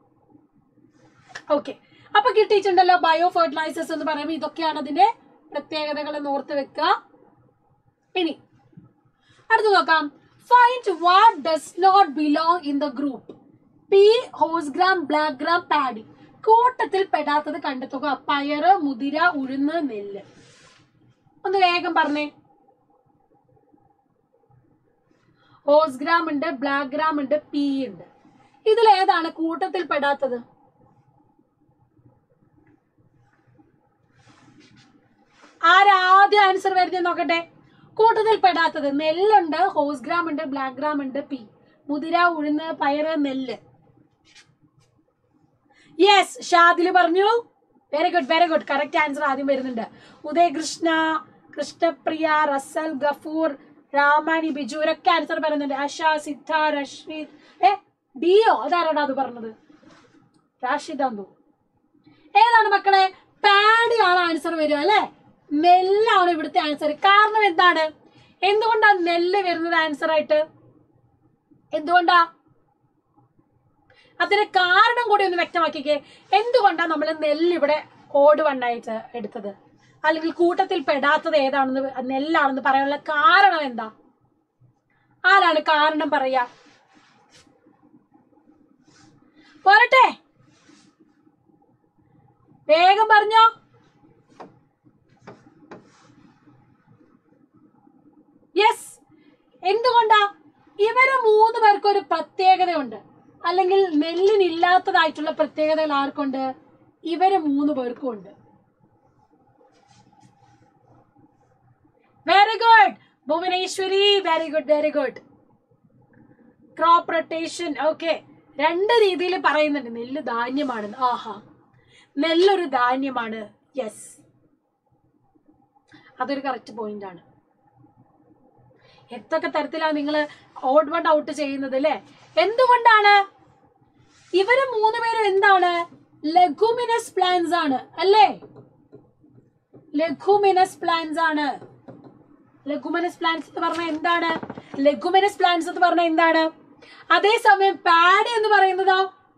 S1: ഓക്കെ അപ്പൊ കിട്ടിയിട്ടുണ്ടല്ലോ ബയോ ഫെർട്ടിലൈസേഴ്സ് എന്ന് പറയുമ്പോൾ ഇതൊക്കെയാണ് അതിന്റെ പ്രത്യേകതകൾ എന്ന് ഓർത്ത് വെക്കുക ഇനി അടുത്ത് നോക്കാം find what does not belong in the group pea horse gram black gram paddy കൂട്ടത്തിൽ പെടാത്തത് കണ്ടെത്തുക പയറ് മുതിര ഉഴുന്ന് നെല്ല് ഒന്ന് വേഗം പറഞ്ഞേ ഹോസ്ഗ്രാം ഉണ്ട് ബ്ലാക്ക് ഗ്രാം ഉണ്ട് പി ഉണ്ട് ഇതിൽ ഏതാണ് കൂട്ടത്തിൽ പെടാത്തത് ആരാദ്യം ആൻസർ വരുന്നത് നോക്കട്ടെ കൂട്ടത്തിൽ പെടാത്തത് നെല്ലുണ്ട് ഹോസ്ഗ്രാം ഉണ്ട് ബ്ലാക്ക് ഗ്രാം ഉണ്ട് പി മുതിര ഉഴുന്ന് പയറ് നെല്ല് യെസ് ഷാദില് പറഞ്ഞു very good very good correct answer ആദ്യം വരുന്നുണ്ട് ഉദയകൃഷ്ണ കൃഷ്ണപ്രിയ റസൽ ഗഫൂർ രാമാനി ബിജു ഇവരൊക്കെ ആൻസർ പറയുന്നുണ്ട് അഷ സിദ്ധ രശ്മിത് ഏ ഡിയോ അതാരാണ് അത് പറഞ്ഞത് രാഷിദാന്തോ ഏതാണ് മക്കളെ പാഡി ആണ് ആൻസർ വരിക അല്ലെ നെല്ലാണ് ഇവിടുത്തെ ആൻസർ കാരണം എന്താണ് എന്തുകൊണ്ടാ നെല്ല് വരുന്നത് ആൻസർ ആയിട്ട് എന്തുകൊണ്ടാ അതിന് കാരണം കൂടി ഒന്ന് വ്യക്തമാക്കിക്കേ എന്തുകൊണ്ടാ നമ്മൾ നെല്ല് ഇവിടെ ഓട് വണ്ണായിട്ട് എടുത്തത് അല്ലെങ്കിൽ കൂട്ടത്തിൽ പെടാത്തത് ഏതാണെന്ന് നെല്ലാണെന്ന് പറയാനുള്ള കാരണം എന്താ ആരാണ് കാരണം പറയാ പോരട്ടെ വേഗം പറഞ്ഞോ യെസ് എന്തുകൊണ്ടാ ഇവര് മൂന്ന് പേർക്ക് ഒരു പ്രത്യേകതയുണ്ട് അല്ലെങ്കിൽ നെല്ലിനില്ലാത്തതായിട്ടുള്ള പ്രത്യേകതകൾ ആർക്കുണ്ട് ഇവര് മൂന്ന് പേർക്കും ഉണ്ട് very good Bhuvaneswari very good very good crop rotation okay രണ്ട് രീതിയിൽ പറയുന്നുണ്ട് നെല്ല് ധാന്യമാണ് ആഹാ നെല്ലൊരു ധാന്യമാണ് യെസ് അതൊരു കറക്റ്റ് പോയിന്റ് ആണ് എത്തൊക്കെ തരത്തിലാണ് നിങ്ങൾ ഓഡ് വൺ ഔട്ട് ചെയ്യുന്നത് അല്ലേ എന്തുകൊണ്ടാണ് ഇവര് മൂന്ന് പേരും എന്താണ് ലഘുമിനസ് പ്ലാന്റ്സ് ആണ് അല്ലേ ലഘുമിനസ് പ്ലാന്റ്സ് ആണ് ലഘുമിനസ് പ്ലാന്റ്സ് എന്ന് പറഞ്ഞാൽ എന്താണ് ലഘുമിനസ് പ്ലാന്റ്സ് എന്ന് പറഞ്ഞാൽ എന്താണ് അതേസമയം പാഡ് എന്ന് പറയുന്നതോ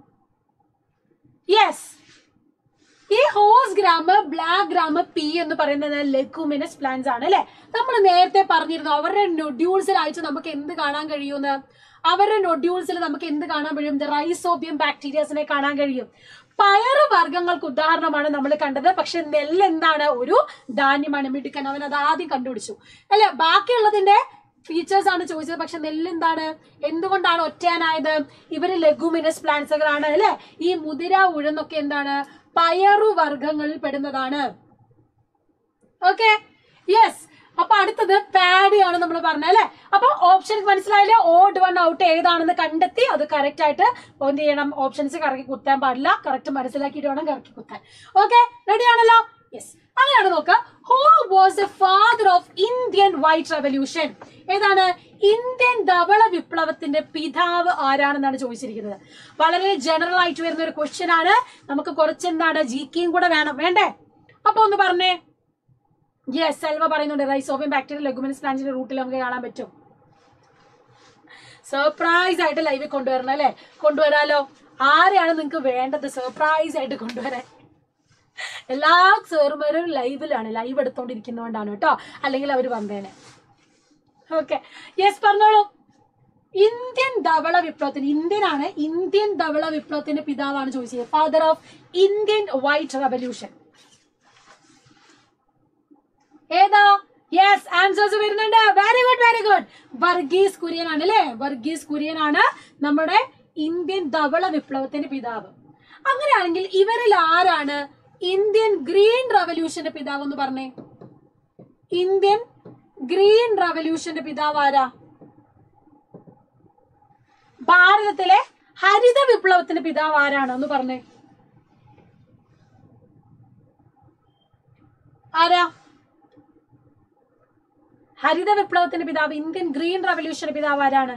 S1: യെസ് ഈ horse gram black gram pea എന്ന് പറയുന്നത് ലെഗുമിനസ് പ്ലാന്റ്സ് ആണ് അല്ലെ നമ്മൾ നേരത്തെ പറഞ്ഞിരുന്നു അവരുടെ നൊഡ്യൂൾസിലായിട്ട് നമുക്ക് എന്ത് കാണാൻ കഴിയുമെന്ന് അവരുടെ നൊഡ്യൂൾസിൽ നമുക്ക് എന്ത് കാണാൻ കഴിയും റൈസോബിയം ബാക്ടീരിയസിനെ കാണാൻ കഴിയും പയറ് വർഗ്ഗങ്ങൾക്ക് ഉദാഹരണമാണ് നമ്മൾ കണ്ടത് പക്ഷെ നെല്ല് എന്താണ് ഒരു ധാന്യമാണ് മിടുക്കൻ അവൻ അത് ആദ്യം കണ്ടുപിടിച്ചു അല്ലെ ബാക്കിയുള്ളതിന്റെ ഫീച്ചേഴ്സ് ആണ് ചോദിച്ചത് പക്ഷെ നെല്ല് എന്താണ് എന്തുകൊണ്ടാണ് ഒറ്റയാനായത് ഇവര് ലഘുമിനസ് പ്ലാന്റ്സുകളാണ് അല്ലെ ഈ മുതിര ഉഴുന്നൊക്കെ എന്താണ് പയറു വർഗങ്ങളിൽ പെടുന്നതാണ് ഓക്കെ യെസ് അപ്പൊ അടുത്തത് പാഡി ആണ് നമ്മൾ പറഞ്ഞത് അല്ലെ അപ്പൊ ഓപ്ഷൻ മനസ്സിലായില്ലേ ഓഡ് വൺ ഔട്ട് ഏതാണെന്ന് കണ്ടെത്തി അത് കറക്റ്റ് ആയിട്ട് എന്ത് ചെയ്യണം ഓപ്ഷൻസ് കറക്കി കുത്താൻ പാടില്ല കറക്റ്റ് മനസ്സിലാക്കിയിട്ട് വേണം കറക്കി കുത്താൻ ഓക്കെ റെഡി ആണല്ലോ യെസ് അങ്ങനെയാണ് നോക്കുക who was a father of Indian white revolution ഏതാണ് ഇന്ത്യൻ ധവള വിപ്ലവത്തിന്റെ പിതാവ് ആരാണെന്നാണ് ചോദിച്ചിരിക്കുന്നത് വളരെ ജനറൽ ആയിട്ട് വരുന്ന ഒരു ക്വസ്റ്റ്യൻ ആണ് നമുക്ക് കുറച്ച് എന്താണ് ജി കെയും കൂടെ വേണം വേണ്ടേ അപ്പൊ ഒന്ന് പറഞ്ഞേ യെസ് സെൽവ പറയുന്നുണ്ട് റൈസോബിയം ബാക്ടീരിയ ലെഗുമിനസ് പ്ലാന്റിന്റെ റൂട്ടിൽ നമുക്ക് കാണാൻ പറ്റും സർപ്രൈസ് ആയിട്ട് ലൈവിൽ കൊണ്ടുവരണം അല്ലെ കൊണ്ടുവരാലോ ആരെയാണ് നിങ്ങൾക്ക് വേണ്ടത് സർപ്രൈസ് ആയിട്ട് കൊണ്ടുവരാൻ എല്ലാ സാറുമാരും ലൈവിലാണ് ലൈവ് എടുത്തോണ്ടിരിക്കുന്നതുകൊണ്ടാണ് കേട്ടോ അല്ലെങ്കിൽ അവർ വന്നേനെ ഓക്കെ യെസ് പറഞ്ഞോളൂ ഇന്ത്യൻ ധവള വിപ്ലവത്തിന് ഇന്ത്യൻ ആണ് ഇന്ത്യൻ ധവള വിപ്ലവത്തിന്റെ പിതാവാണ് ചോദിച്ചത് father of Indian white revolution ഏതാ യെസ് ആൻസേഴ്സ് വരുന്നുണ്ട് very good very good Varghese Kurien ആണ് അല്ലേ വർഗീസ് കുര്യൻ ആണ് നമ്മുടെ ഇന്ത്യൻ ധവള വിപ്ലവത്തിന്റെ പിതാവ് അങ്ങനെയാണെങ്കിൽ ഇവരിൽ ആരാണ് ഇന്ത്യൻ ഗ്രീൻ റവല്യൂഷന്റെ പിതാവ് എന്ന് പറഞ്ഞേ ഇന്ത്യൻ ഗ്രീൻ റവല്യൂഷന്റെ പിതാവ് ആരാ ഭാരതത്തിലെ ഹരിത വിപ്ലവത്തിന്റെ പിതാവ് ആരാണ് എന്ന് പറഞ്ഞേ ആരാ ഹരിത വിപ്ലവത്തിന്റെ പിതാവ് ഇന്ത്യൻ ഗ്രീൻ റവല്യൂഷന്റെ പിതാവ് ആരാണ്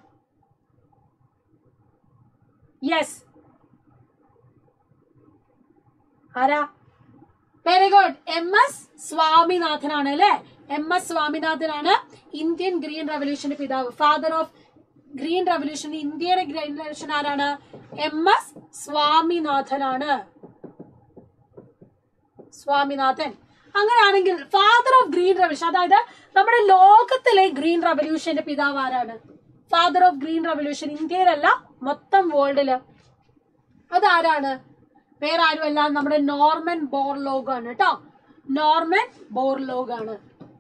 S1: യെസ് ആരാ വെരി ഗുഡ് എം എസ് സ്വാമിനാഥനാണ് അല്ലെ എം എസ് സ്വാമിനാഥനാണ് ഇന്ത്യൻ ഗ്രീൻ റവല്യൂഷന്റെ പിതാവ് ഫാദർ ഓഫ് ഗ്രീൻ റവല്യൂഷൻ ഇന്ത്യയുടെ ഗ്രീൻ റവല്യൂഷൻ ആരാണ് എം എസ് സ്വാമിനാഥനാണ് സ്വാമിനാഥൻ അങ്ങനെയാണെങ്കിൽ ഫാദർ ഓഫ് ഗ്രീൻ റവല്യൂഷൻ അതായത് നമ്മുടെ ലോകത്തിലെ ഗ്രീൻ റവല്യൂഷന്റെ പിതാവ് ആരാണ് ഫാദർ ഓഫ് ഗ്രീൻ റവല്യൂഷൻ ഇന്ത്യയിലല്ല മൊത്തം വേൾഡില് അതാരാണ് വേറെ ആരുമല്ല നമ്മുടെ നോർമൻ ബോർലോഗ് ആണ് കേട്ടോ നോർമൻ ബോർലോഗ് ആണ്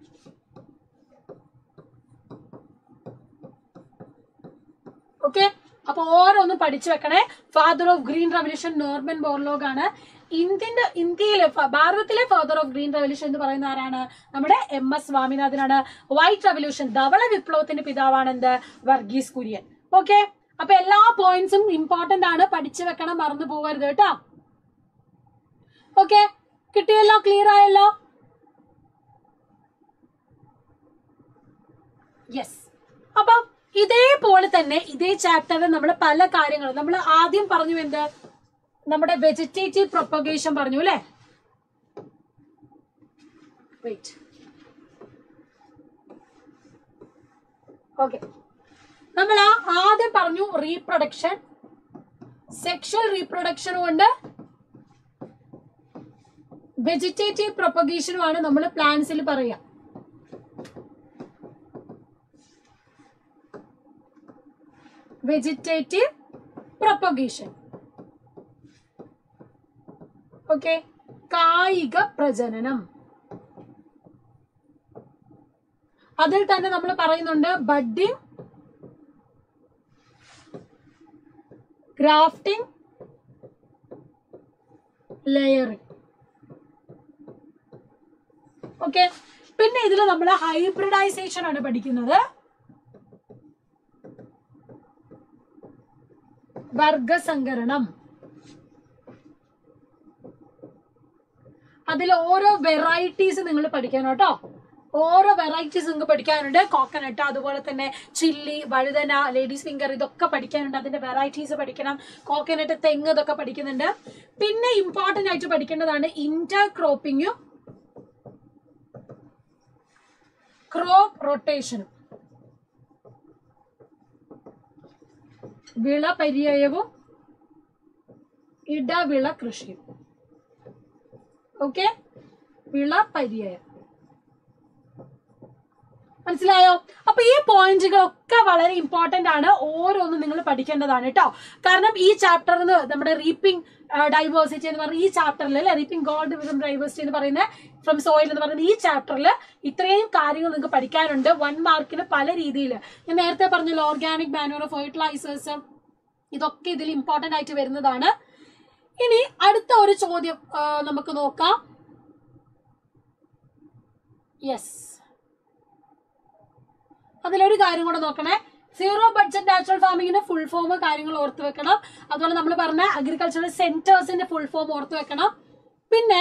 S1: ഓക്കെ അപ്പൊ ഓരോന്നും പഠിച്ചു വെക്കണേ father of green revolution Norman Borlaug ആണ് ഇന്ത്യന്റെ ഇന്ത്യയിലെ ഫ- ഭാരതത്തിലെ ഫാദർ ഓഫ് ഗ്രീൻ റവല്യൂഷൻ എന്ന് പറയുന്ന ആരാണ് നമ്മുടെ എം എസ് സ്വാമിനാഥനാണ് വൈറ്റ് റവല്യൂഷൻ ധവള വിപ്ലവത്തിന്റെ പിതാവാണ് എന്ത് വർഗീസ് കുര്യൻ ഓക്കെ അപ്പൊ എല്ലാ പോയിന്റ്സും ഇമ്പോർട്ടന്റ് ആണ് പഠിച്ചു വെക്കണം മറന്നു പോകരുത് കേട്ടോ ഓക്കെ കിട്ടിയല്ലോ ക്ലിയർ ആയല്ലോ യെസ് അപ്പം ഇതേപോലെ തന്നെ ഇതേ ചാപ്റ്ററിൽ നമ്മൾ പല കാര്യങ്ങളും നമ്മൾ ആദ്യം പറഞ്ഞു എന്ത് നമ്മുടെ വെജിറ്റേറ്റീവ് പ്രൊപ്പഗേഷൻ പറഞ്ഞു അല്ലേ വെയിറ്റ് ഓക്കെ നമ്മൾ ആ ആദ്യം പറഞ്ഞു റീപ്രൊഡക്ഷൻ സെക്ഷൽ റീപ്രൊഡക്ഷനും ഉണ്ട് വെജിറ്റേറ്റീവ് പ്രൊപ്പഗേഷനുമാണ് നമ്മൾ പ്ലാന്റ്സിൽ പറയുക വെജിറ്റേറ്റീവ് പ്രൊപ്പഗേഷൻ ഓക്കെ കായിക പ്രജനനം അതിൽ തന്നെ നമ്മൾ പറയുന്നുണ്ട് ബഡിങ് ഗ്രാഫ്റ്റിംഗ് ലെയറിംഗ് ഓക്കെ പിന്നെ ഇതിൽ നമ്മൾ ഹൈബ്രിഡൈസേഷൻ ആണ് പഠിക്കുന്നത് വർഗസങ്കരണം അതിൽ ഓരോ വെറൈറ്റീസ് നിങ്ങൾ പഠിക്കണം കേട്ടോ ഓരോ വെറൈറ്റീസ് നിങ്ങൾക്ക് പഠിക്കാനുണ്ട് കോക്കനട്ട് അതുപോലെ തന്നെ ചില്ലി വഴുതന ലേഡീസ് ഫിംഗർ ഇതൊക്കെ പഠിക്കാനുണ്ട് അതിന്റെ വെറൈറ്റീസ് പഠിക്കണം കോക്കനട്ട് തെങ്ങ് ഇതൊക്കെ പഠിക്കുന്നുണ്ട് പിന്നെ ഇമ്പോർട്ടന്റ് ആയിട്ട് പഠിക്കേണ്ടതാണ് ഇന്റർ ക്രോപ്പിങ്ങും ക്രോപ്പ് റൊട്ടേഷനും വിള പര്യായവും ഇടവിള കൃഷിയും ഓക്കെ വിള പര്യായം മനസ്സിലായോ അപ്പൊ ഈ പോയിന്റുകളൊക്കെ വളരെ ഇമ്പോർട്ടന്റ് ആണ് ഓരോന്നും നിങ്ങൾ പഠിക്കേണ്ടതാണ് കേട്ടോ കാരണം ഈ ചാപ്റ്ററിൽ നമ്മുടെ റീപ്പിംഗ് ഡൈവേഴ്സിറ്റി എന്ന് പറയുന്ന ഈ ചാപ്റ്ററിൽ അല്ലെ റീപ്പിംഗ് ഗോൾഡ് വിതം ഡൈവേഴ്സിറ്റി എന്ന് പറയുന്ന ഫ്രം സോയിൽ എന്ന് പറയുന്ന ഈ ചാപ്റ്ററിൽ ഇത്രയും കാര്യങ്ങൾ നിങ്ങൾക്ക് പഠിക്കാനുണ്ട് വൺ മാർക്കിന് പല രീതിയിൽ ഞാൻ നേരത്തെ പറഞ്ഞല്ലോ ഓർഗാനിക് മാനുവർ ഫെർട്ടിലൈസേഴ്സ് ഇതൊക്കെ ഇതിൽ ഇമ്പോർട്ടന്റ് ആയിട്ട് വരുന്നതാണ് ഇനി അടുത്ത ഒരു ചോദ്യം ആ, നമുക്ക് നോക്കാം യെസ് അതിലൊരു കാര്യം കൂടെ നോക്കണേ സീറോ ബഡ്ജറ്റ് നാച്ചുറൽ ഫാമിങ്ങിന്റെ ഫുൾ ഫോം കാര്യങ്ങൾ ഓർത്ത് വെക്കണം അതുപോലെ നമ്മൾ പറഞ്ഞ അഗ്രികൾച്ചറൽ സെന്റേഴ്സിന്റെ ഫുൾ ഫോം ഓർത്ത് വെക്കണം പിന്നെ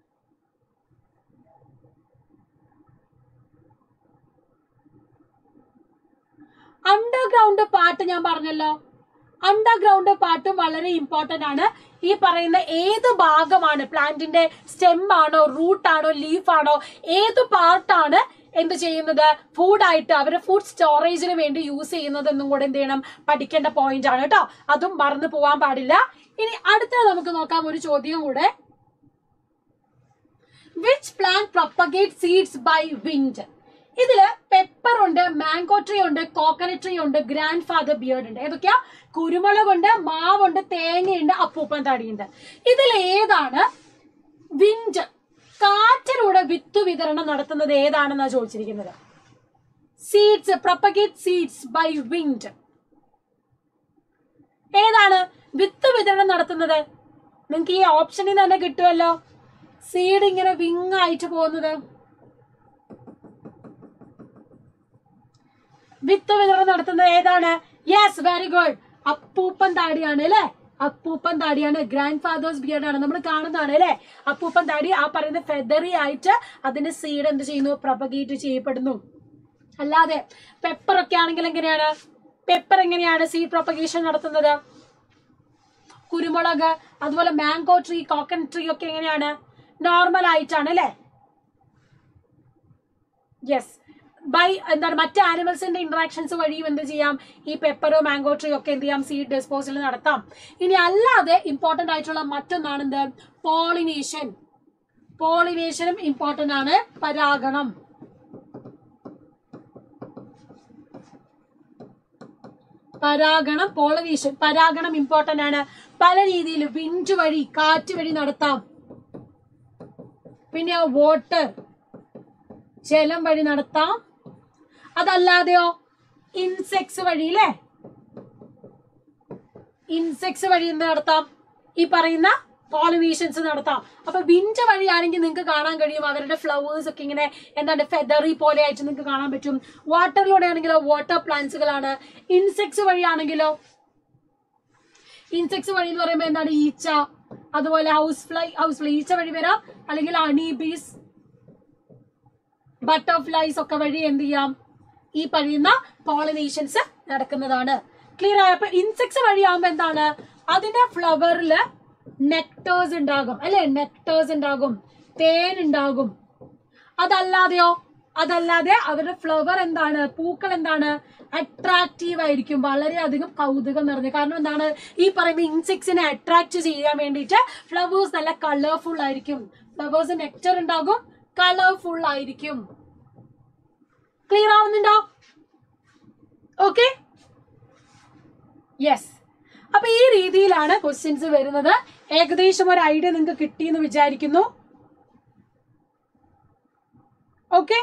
S1: അണ്ടർഗ്രൗണ്ട് പാട്ട് ഞാൻ പറഞ്ഞല്ലോ അണ്ടർഗ്രൗണ്ട് പാട്ടും വളരെ ഇമ്പോർട്ടന്റ് ആണ് ഈ പറയുന്ന ഏത് ഭാഗമാണ് പ്ലാന്റിന്റെ സ്റ്റെം ആണോ റൂട്ട് ആണോ ലീഫ് ആണോ ഏത് പാർട്ടാണ് എന്ത് ചെയ്യുന്നത് ഫുഡായിട്ട് അവര് ഫുഡ് സ്റ്റോറേജിന് വേണ്ടി യൂസ് ചെയ്യുന്നത് എന്നും കൂടെ എന്ത് ചെയ്യണം പഠിക്കേണ്ട പോയിന്റ് ആണ് കേട്ടോ അതും മറന്നു പോവാൻ പാടില്ല ഇനി അടുത്ത നമുക്ക് നോക്കാം ഒരു ചോദ്യം കൂടെ which plant propagate seeds by wind ഇതില് പെപ്പർ ഉണ്ട് മാംഗോ ട്രീ ഉണ്ട് കോക്കനട്ട് ട്രീ ഉണ്ട് ഗ്രാൻഡ് ഫാദർ ബിയർഡ് ഉണ്ട് ഏതൊക്കെയാ കുരുമുളകുണ്ട് മാവുണ്ട് തേങ്ങയുണ്ട് അപ്പൂപ്പൻ തടിയുണ്ട് ഇതിൽ ഏതാണ് വിൻഡ് കാറ്റിലൂടെ വിത്ത് വിതരണം നടത്തുന്നത് ഏതാണെന്നാണ് ചോദിച്ചിരിക്കുന്നത് seeds propagate seeds by wind ഏതാണ് വിത്ത് വിതരണം നടത്തുന്നത് നിങ്ങൾക്ക് ഈ ഓപ്ഷനിൽ തന്നെ കിട്ടുമല്ലോ സീഡ് ഇങ്ങനെ വിങ് ആയിട്ട് പോകുന്നത് വിത്ത് വിതരണം നടത്തുന്നത് ഏതാണ് യെസ് വെരി ഗുഡ് അപ്പൂപ്പൻ താടിയാണ് അല്ലെ അപ്പൂപ്പൻ താടിയാണ് ഗ്രാൻഡ് ഫാദേഴ്സ് ബിയർഡ് ആണ് നമ്മൾ കാണുന്നതാണ് അല്ലെ അപ്പൂപ്പൻ താടി ആ പറയുന്ന ഫെദറി ആയിട്ട് അതിന്റെ സീഡ് എന്ത് ചെയ്യുന്നു പ്രൊപ്പഗേറ്റ് ചെയ്യപ്പെടുന്നു അല്ലാതെ പെപ്പർ ഒക്കെ ആണെങ്കിൽ എങ്ങനെയാണ് പെപ്പർ എങ്ങനെയാണ് സീഡ് പ്രൊപ്പഗേഷൻ നടത്തുന്നത് കുരുമുളക് അതുപോലെ മാംഗോ ട്രീ കോക്കൻ ട്രീ ഒക്കെ എങ്ങനെയാണ് നോർമൽ ആയിട്ടാണ് അല്ലെ യെസ് ബൈ എന്താണ് മറ്റ് ആനിമൽസിന്റെ ഇന്ററാക്ഷൻസ് വഴിയും എന്ത് ചെയ്യാം ഈ പെപ്പറോ മാംഗോ ട്രീ ഒക്കെ എന്ത് ചെയ്യാം സീഡ് ഡിസ്പോസൽ നടത്താം ഇനി അല്ലാതെ ഇമ്പോർട്ടന്റ് ആയിട്ടുള്ള മറ്റൊന്നാണ് എന്ത് പോളിനേഷൻ പോളിനേഷനും ഇമ്പോർട്ടന്റ് ആണ് പരാഗണം പരാഗണം പോളിനേഷൻ പരാഗണം ഇമ്പോർട്ടന്റ് ആണ് പല രീതിയിൽ വിൻഡ് വഴി കാറ്റ് വഴി നടത്താം പിന്നെ വാട്ടർ ജലം വഴി നടത്താം അതല്ലാതെയോ ഇൻസെക്ട്സ് വഴി അല്ലേ ഇൻസെക്ട്സ് വഴി എന്ത് നടത്താം ഈ പറയുന്ന പോളിനേഷൻസ് നടത്താം അപ്പൊ വിഞ്ച വഴിയാണെങ്കിൽ നിങ്ങൾക്ക് കാണാൻ കഴിയും അവരുടെ ഫ്ലവേഴ്സ് ഒക്കെ ഇങ്ങനെ എന്താണ് ഫെദറി പോലെ ആയിട്ട് നിങ്ങൾക്ക് കാണാൻ പറ്റും വാട്ടറിലൂടെ ആണെങ്കിലോ വാട്ടർ പ്ലാന്റ്സുകളാണ് ഇൻസെക്ട്സ് വഴിയാണെങ്കിലോ ഇൻസെക്ട്സ് വഴി എന്ന് പറയുമ്പോൾ എന്താണ് ഈച്ച അതുപോലെ ഹൗസ് ഫ്ലൈ ഹൗസ് ഫ്ലൈ ഈച്ച വഴി വരാം അല്ലെങ്കിൽ അണീബീസ് ബട്ടർഫ്ലൈസ് ഒക്കെ വഴി എന്ത് ചെയ്യാം ഈ പറയുന്ന പോളിനേഷൻസ് നടക്കുന്നതാണ് ക്ലിയർ ആയപ്പോ ഇൻസെക്ട്സ് വഴിയാകുമ്പോ എന്താണ് അതിന്റെ ഫ്ലവറില് നെക്ടേഴ്സ് ഉണ്ടാകും അല്ലെ നെക്ടേഴ്സ് ഉണ്ടാകും തേൻ ഉണ്ടാകും അതല്ലാതെയോ അതല്ലാതെ അവരുടെ ഫ്ലവർ എന്താണ് പൂക്കൾ എന്താണ് അട്രാക്റ്റീവ് ആയിരിക്കും വളരെയധികം കൗതുകം നിറഞ്ഞു കാരണം എന്താണ് ഈ പറയുന്ന ഇൻസെക്ട്സിനെ അട്രാക്ട് ചെയ്യാൻ വേണ്ടിയിട്ട് ഫ്ലവേഴ്സ് നല്ല കളർഫുൾ ആയിരിക്കും ഫ്ലവേഴ്സ് നെക്ടർ ഉണ്ടാകും കളർഫുൾ ആയിരിക്കും ക്ലിയർ ആവുന്നുണ്ടോ ഓക്കെ യെസ് അപ്പൊ ഈ രീതിയിലാണ് ക്വസ്റ്റ്യൻസ് വരുന്നത് ഏകദേശം ഒരു ഐഡിയ നിങ്ങൾക്ക് കിട്ടിയെന്ന് വിചാരിക്കുന്നു ഓക്കെ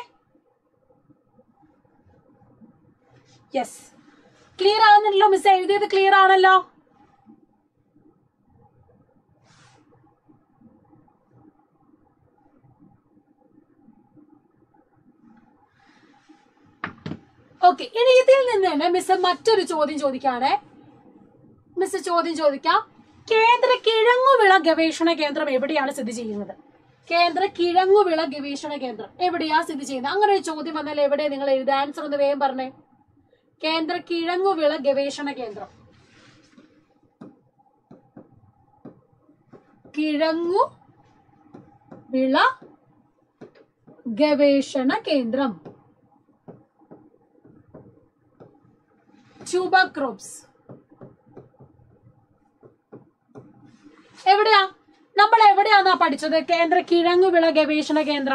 S1: യെസ് ക്ലിയർ ആവുന്നുണ്ടല്ലോ മിസ് എഴുതിയത് ക്ലിയർ ആണല്ലോ ഓക്കെ ഇനി ഇതിൽ നിന്ന് തന്നെ മിസ് മറ്റൊരു ചോദ്യം ചോദിക്കാണേ മിസ് ചോദ്യം ചോദിക്കാം കേന്ദ്ര കിഴങ്ങുവിള ഗവേഷണ കേന്ദ്രം എവിടെയാണ് സ്ഥിതി ചെയ്യുന്നത് കേന്ദ്ര കിഴങ്ങുവിള ഗവേഷണ കേന്ദ്രം എവിടെയാ സ്ഥിതി ചെയ്യുന്നത് അങ്ങനെ ഒരു ചോദ്യം വന്നാൽ എവിടെ നിങ്ങൾ എഴുതുക ആൻസർ ഒന്ന് വേഗം പറഞ്ഞേ കേന്ദ്ര കിഴങ്ങുവിള ഗവേഷണ കേന്ദ്രം കിഴങ്ങു വിള ഗവേഷണ കേന്ദ്രം ട്യൂബർ ക്രോപ്സ് എവിടെയാ നമ്മൾ എവിടെയാന്നാ പഠിച്ചത് കേന്ദ്ര കിഴങ്ങുവിള ഗവേഷണ കേന്ദ്രം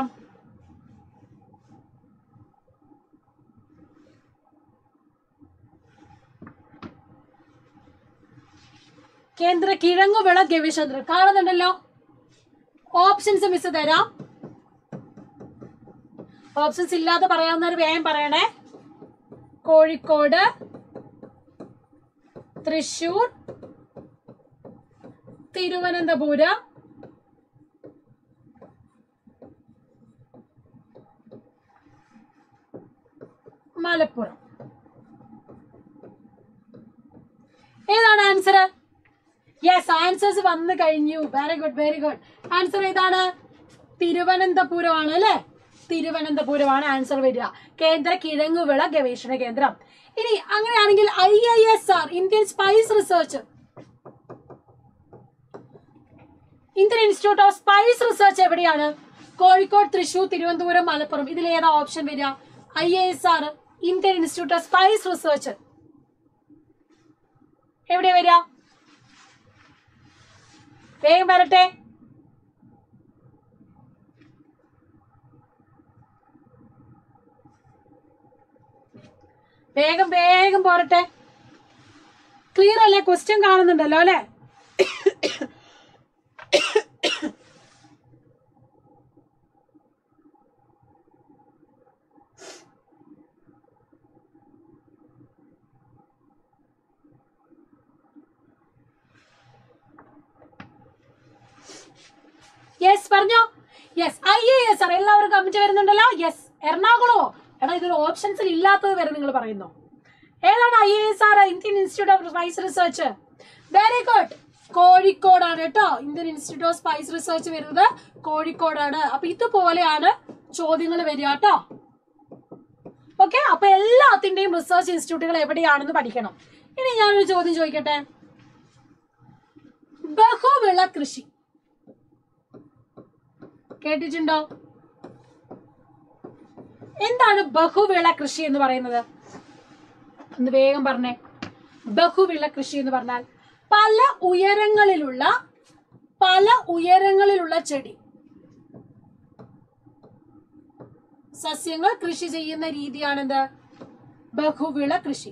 S1: കേന്ദ്ര കിഴങ്ങുവിള ഗവേഷണ കേന്ദ്രം കാണുന്നുണ്ടല്ലോ ഓപ്ഷൻസ് മിസ് തരാം ഓപ്ഷൻസ് ഇല്ലാതെ പറയാവുന്നവർ വേഗം പറയണേ കോഴിക്കോട് തൃശൂർ തിരുവനന്തപുരം മലപ്പുറം ഏതാണ് ആൻസർ യെസ് ആൻസേഴ്സ് വന്നു കഴിഞ്ഞു very good very good answer ഏതാണ് തിരുവനന്തപുരമാണ് അല്ലെ തിരുവനന്തപുരമാണ് ആൻസർ വരിക കേന്ദ്ര കിഴങ്ങുവിള ഗവേഷണ കേന്ദ്രം ഇനി അങ്ങനെയാണെങ്കിൽ I I S R Indian spice research Indian institute of spice research എവിടെയാണ് കോഴിക്കോട് തൃശൂർ തിരുവനന്തപുരം മലപ്പുറം ഇതിൽ ഏതാ ഓപ്ഷൻ വരിക I A S R Indian institute of spice research എവിടെ വരിക വേഗം വരട്ടെ വേഗം വേഗം പോരട്ടെ ക്ലിയർ അല്ലേ ക്വസ്റ്റ്യൻ കാണുന്നുണ്ടല്ലോ അല്ലെ യെസ് പറഞ്ഞോ yes I A S R എല്ലാവരും കമ്മിറ്റ് വരുന്നുണ്ടല്ലോ യെസ് എറണാകുളമോ എടാ ഇതൊരു ഓപ്ഷൻസിൽ ഇല്ലാത്തത് വരെ നിങ്ങൾ പറയുന്നു ഏതാണ് I A S R Indian institute of spice research very good കോഴിക്കോടാണ് കേട്ടോ Indian institute of spice research വരുന്നത് കോഴിക്കോടാണ് അപ്പൊ ഇതുപോലെയാണ് ചോദ്യങ്ങൾ വരിക കേട്ടോ ഓക്കെ അപ്പൊ എല്ലാത്തിന്റെയും റിസർച്ച് ഇൻസ്റ്റിറ്റ്യൂട്ടുകൾ എവിടെയാണെന്ന് പഠിക്കണം ഇനി ഞാനൊരു ചോദ്യം ചോദിക്കട്ടെ ബഹുവിള കൃഷി കേട്ടിട്ടുണ്ടോ എന്താണ് ബഹുവിള കൃഷി എന്ന് പറയുന്നത് ഒന്ന് വേഗം പറഞ്ഞേ ബഹുവിള കൃഷി എന്ന് പറഞ്ഞാൽ പല ഉയരങ്ങളിലുള്ള പല ഉയരങ്ങളിലുള്ള ചെടി സസ്യങ്ങൾ കൃഷി ചെയ്യുന്ന രീതിയാണെന്ത് ബഹുവിള കൃഷി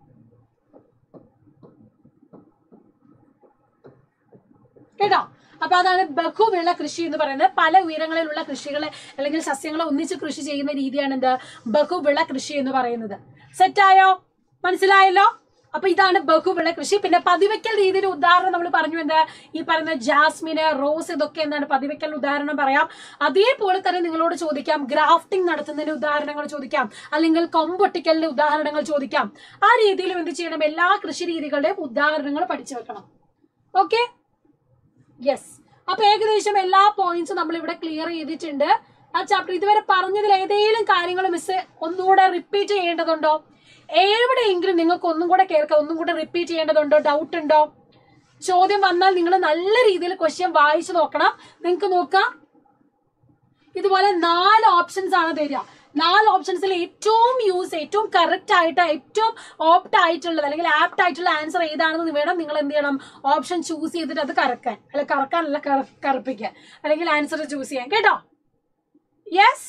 S1: കേട്ടോ അപ്പൊ അതാണ് ബഹുവിള കൃഷി എന്ന് പറയുന്നത് പല ഉയരങ്ങളിലുള്ള കൃഷികളെ അല്ലെങ്കിൽ സസ്യങ്ങളെ ഒന്നിച്ച് കൃഷി ചെയ്യുന്ന രീതിയാണ് എന്ത് ബഹുവിള കൃഷി എന്ന് പറയുന്നത് സെറ്റായോ മനസ്സിലായല്ലോ അപ്പൊ ഇതാണ് ബഹുവിള കൃഷി പിന്നെ പതിവയ്ക്കൽ രീതിയിൽ ഉദാഹരണം നമ്മൾ പറഞ്ഞു എന്താ ഈ പറയുന്ന ജാസ്മിന് റോസ് ഇതൊക്കെ എന്താണ് പതിവയ്ക്കൽ ഉദാഹരണം പറയാം അതേപോലെ തന്നെ നിങ്ങളോട് ചോദിക്കാം ഗ്രാഫ്റ്റിംഗ് നടത്തുന്നതിന് ഉദാഹരണങ്ങൾ ചോദിക്കാം അല്ലെങ്കിൽ കൊമ്പൊട്ടിക്കലിന്റെ ഉദാഹരണങ്ങൾ ചോദിക്കാം ആ രീതിയിലും എന്ത് ചെയ്യണം എല്ലാ കൃഷി രീതികളുടെയും ഉദാഹരണങ്ങൾ പഠിച്ചു വെക്കണം ഓക്കെ യെസ് അപ്പൊ ഏകദേശം എല്ലാ പോയിന്റ്സും നമ്മൾ ഇവിടെ ക്ലിയർ ചെയ്തിട്ടുണ്ട് ആ ചാപ്റ്റർ ഇതുവരെ പറഞ്ഞതിൽ ഏതെങ്കിലും കാര്യങ്ങൾ മിസ് ഒന്നുകൂടെ റിപ്പീറ്റ് ചെയ്യേണ്ടതുണ്ടോ എവിടെയെങ്കിലും നിങ്ങൾക്ക് ഒന്നും കൂടെ കേൾക്കാം ഒന്നും കൂടെ റിപ്പീറ്റ് ചെയ്യേണ്ടതുണ്ടോ ഡൗട്ട് ഉണ്ടോ ചോദ്യം വന്നാൽ നിങ്ങൾ നല്ല രീതിയിൽ ക്വസ്റ്റ്യൻ വായിച്ചു നോക്കണം നിങ്ങൾക്ക് നോക്കാം ഇതുപോലെ നാല് ഓപ്ഷൻസ് ആണ് തരിക നാല് ഓപ്ഷൻസിൽ ഏറ്റവും യൂസ് ഏറ്റവും കറക്റ്റ് ആയിട്ട് ഏറ്റവും ഓപ്റ്റ് ആയിട്ടുള്ളത് അല്ലെങ്കിൽ ആപ്റ്റ് ആയിട്ടുള്ള ആൻസർ ഏതാണെന്ന് വേണം നിങ്ങൾ എന്ത് ചെയ്യണം ഓപ്ഷൻ ചൂസ് ചെയ്തിട്ട് അത് കറക്കാൻ അല്ല കറക്കാനല്ല കറ- കറുപ്പിക്കാൻ അല്ലെങ്കിൽ ആൻസർ ചൂസ് ചെയ്യാൻ കേട്ടോ യെസ്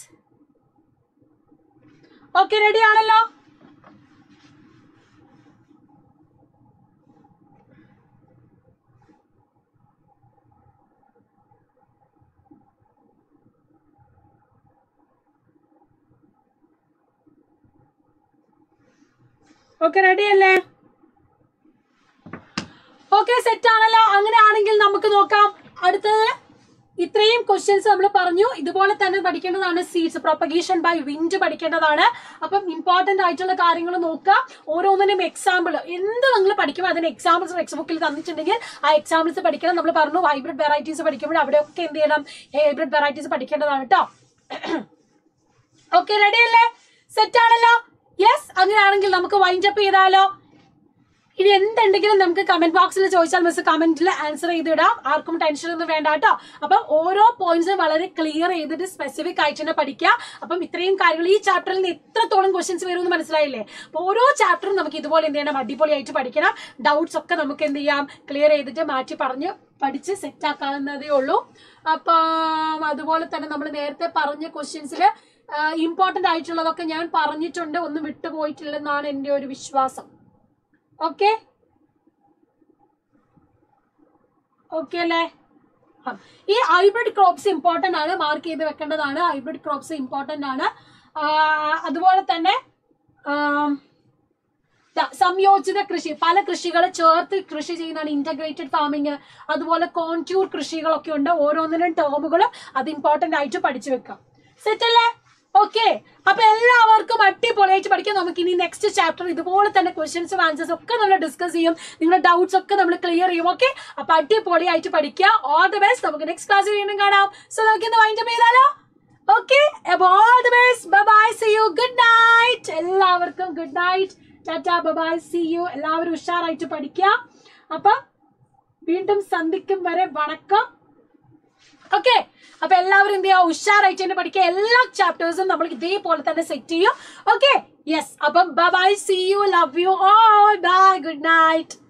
S1: ഓക്കെ റെഡി ആണല്ലോ ഓക്കെ റെഡി അല്ലേ ഓക്കെ സെറ്റ് ആണല്ലോ അങ്ങനെയാണെങ്കിൽ നമുക്ക് നോക്കാം അടുത്തത് ഇത്രയും ക്വസ്റ്റ്യൻസ് നമ്മൾ പറഞ്ഞു ഇതുപോലെ തന്നെ പഠിക്കേണ്ടതാണ് സീഡ്സ് പ്രൊപ്പഗേഷൻ ബൈ വിൻഡ് പഠിക്കേണ്ടതാണ് അപ്പം ഇമ്പോർട്ടന്റ് ആയിട്ടുള്ള കാര്യങ്ങൾ നോക്കുക ഓരോന്നിനും എക്സാമ്പിൾ എന്ത് നിങ്ങൾ പഠിക്കുമ്പോൾ അതിന് എക്സാമ്പിൾസ് ടെക്സ്റ്റ് ബുക്കിൽ തന്നിട്ടുണ്ടെങ്കിൽ ആ എക്സാമ്പിൾസ് പഠിക്കണം നമ്മൾ പറഞ്ഞു ഹൈബ്രിഡ് വെറൈറ്റീസ് പഠിക്കുമ്പോൾ അവിടെയൊക്കെ എന്ത് ചെയ്യണം ഹൈബ്രിഡ് വെറൈറ്റീസ് പഠിക്കേണ്ടതാണ് കേട്ടോ ഓക്കെ റെഡി അല്ലേ സെറ്റ് ആണല്ലോ യെസ് അങ്ങനെയാണെങ്കിൽ നമുക്ക് വൈൻഡ് അപ്പ് ചെയ്താലോ ഇനി എന്തുണ്ടെങ്കിലും നമുക്ക് കമന്റ് ബോക്സിൽ ചോദിച്ചാൽ മിസ് കമന്റിൽ ആൻസർ ചെയ്തിടാം ആർക്കും ടെൻഷൻ ഒന്നും വേണ്ട കേട്ടോ അപ്പൊ ഓരോ പോയിന്റ്സും വളരെ ക്ലിയർ ചെയ്തിട്ട് സ്പെസിഫിക് ആയിട്ട് തന്നെ പഠിക്കുക അപ്പം ഇത്രയും കാര്യങ്ങൾ ഈ ചാപ്റ്ററിൽ നിന്ന് എത്രത്തോളം ക്വസ്റ്റ്യൻസ് വരുമെന്ന് മനസ്സിലായില്ലേ അപ്പൊ ഓരോ ചാപ്റ്ററും നമുക്ക് ഇതുപോലെ എന്ത് ചെയ്യണം അടിപൊളിയായിട്ട് പഠിക്കണം ഡൗട്ട്സ് ഒക്കെ നമുക്ക് എന്ത് ചെയ്യാം ക്ലിയർ ചെയ്തിട്ട് മാറ്റി പറഞ്ഞ് പഠിച്ച് സെറ്റ് ആക്കാവുന്നതേ ഉള്ളൂ അപ്പം അതുപോലെ തന്നെ നമ്മൾ നേരത്തെ പറഞ്ഞ ക്വസ്റ്റ്യൻസിൽ ഇമ്പോർട്ടന്റ് ആയിട്ടുള്ളതൊക്കെ ഞാൻ പറഞ്ഞിട്ടുണ്ട് ഒന്നും വിട്ടുപോയിട്ടില്ലെന്നാണ് എൻ്റെ ഒരു വിശ്വാസം ഓക്കെ ഓക്കെ അല്ലേ ആ. ഈ ഹൈബ്രിഡ് ക്രോപ്സ് ഇമ്പോർട്ടന്റ് ആണ് മാർക്ക് ചെയ്ത് വെക്കേണ്ടതാണ് ഹൈബ്രിഡ് ക്രോപ്സ് ഇമ്പോർട്ടന്റ് ആണ് ആ, അതുപോലെ തന്നെ ആം, ദാ, സംയോജിത കൃഷി പല കൃഷികൾ ചേർത്ത് കൃഷി ചെയ്യുന്നതാണ് ഇന്റഗ്രേറ്റഡ് ഫാമിങ് അതുപോലെ കോൺട്യൂർ കൃഷികളൊക്കെ ഉണ്ട് ഓരോന്നിനും ടേമുകളും അത് ഇമ്പോർട്ടന്റ് ആയിട്ട് പഠിച്ചു വെക്കാം സെറ്റ് അല്ലേ ഓക്കെ അപ്പൊ എല്ലാവർക്കും അടിപൊളിയായിട്ട് പഠിക്കാം നമുക്ക് ഇനി നെക്സ്റ്റ് ചാപ്റ്റർ ഇതുപോലെ തന്നെ ക്വസ്റ്റ്യൻസും ആൻസേഴ്സ് ഒക്കെ നമ്മൾ ഡിസ്കസ് ചെയ്യും നിങ്ങളുടെ ഡൗട്ട്സ് ഒക്കെ നമ്മൾ ക്ലിയർ ചെയ്യും ഓക്കെ അപ്പൊ അടിപൊളിയായിട്ട് പഠിക്കുക ഓൾ ദ ബെസ്റ്റ് നമുക്ക് നെക്സ്റ്റ് ക്ലാസ് വീണ്ടും കാണാം സോ നമുക്ക് ഇന്ന് വൈൻഡപ്പ് ചെയ്താലോ ഓക്കെ അപ്പൊ all the best bye see you good night എല്ലാവർക്കും good night tata bye see you എല്ലാവരും ഉഷാറായിട്ട് പഠിക്കുക അപ്പൊ വീണ്ടും സന്ധിക്കും വരെ വണക്കം ഓക്കെ അപ്പൊ എല്ലാവരും എന്ത് ചെയ്യുക ഉഷാറായിട്ട് തന്നെ പഠിക്കുക എല്ലാ ചാപ്റ്റേഴ്സും നമ്മൾ ഇതേപോലെ തന്നെ സെറ്റ് ചെയ്യും ഓക്കെ യെസ് അപ്പം bye see you love you all bye good night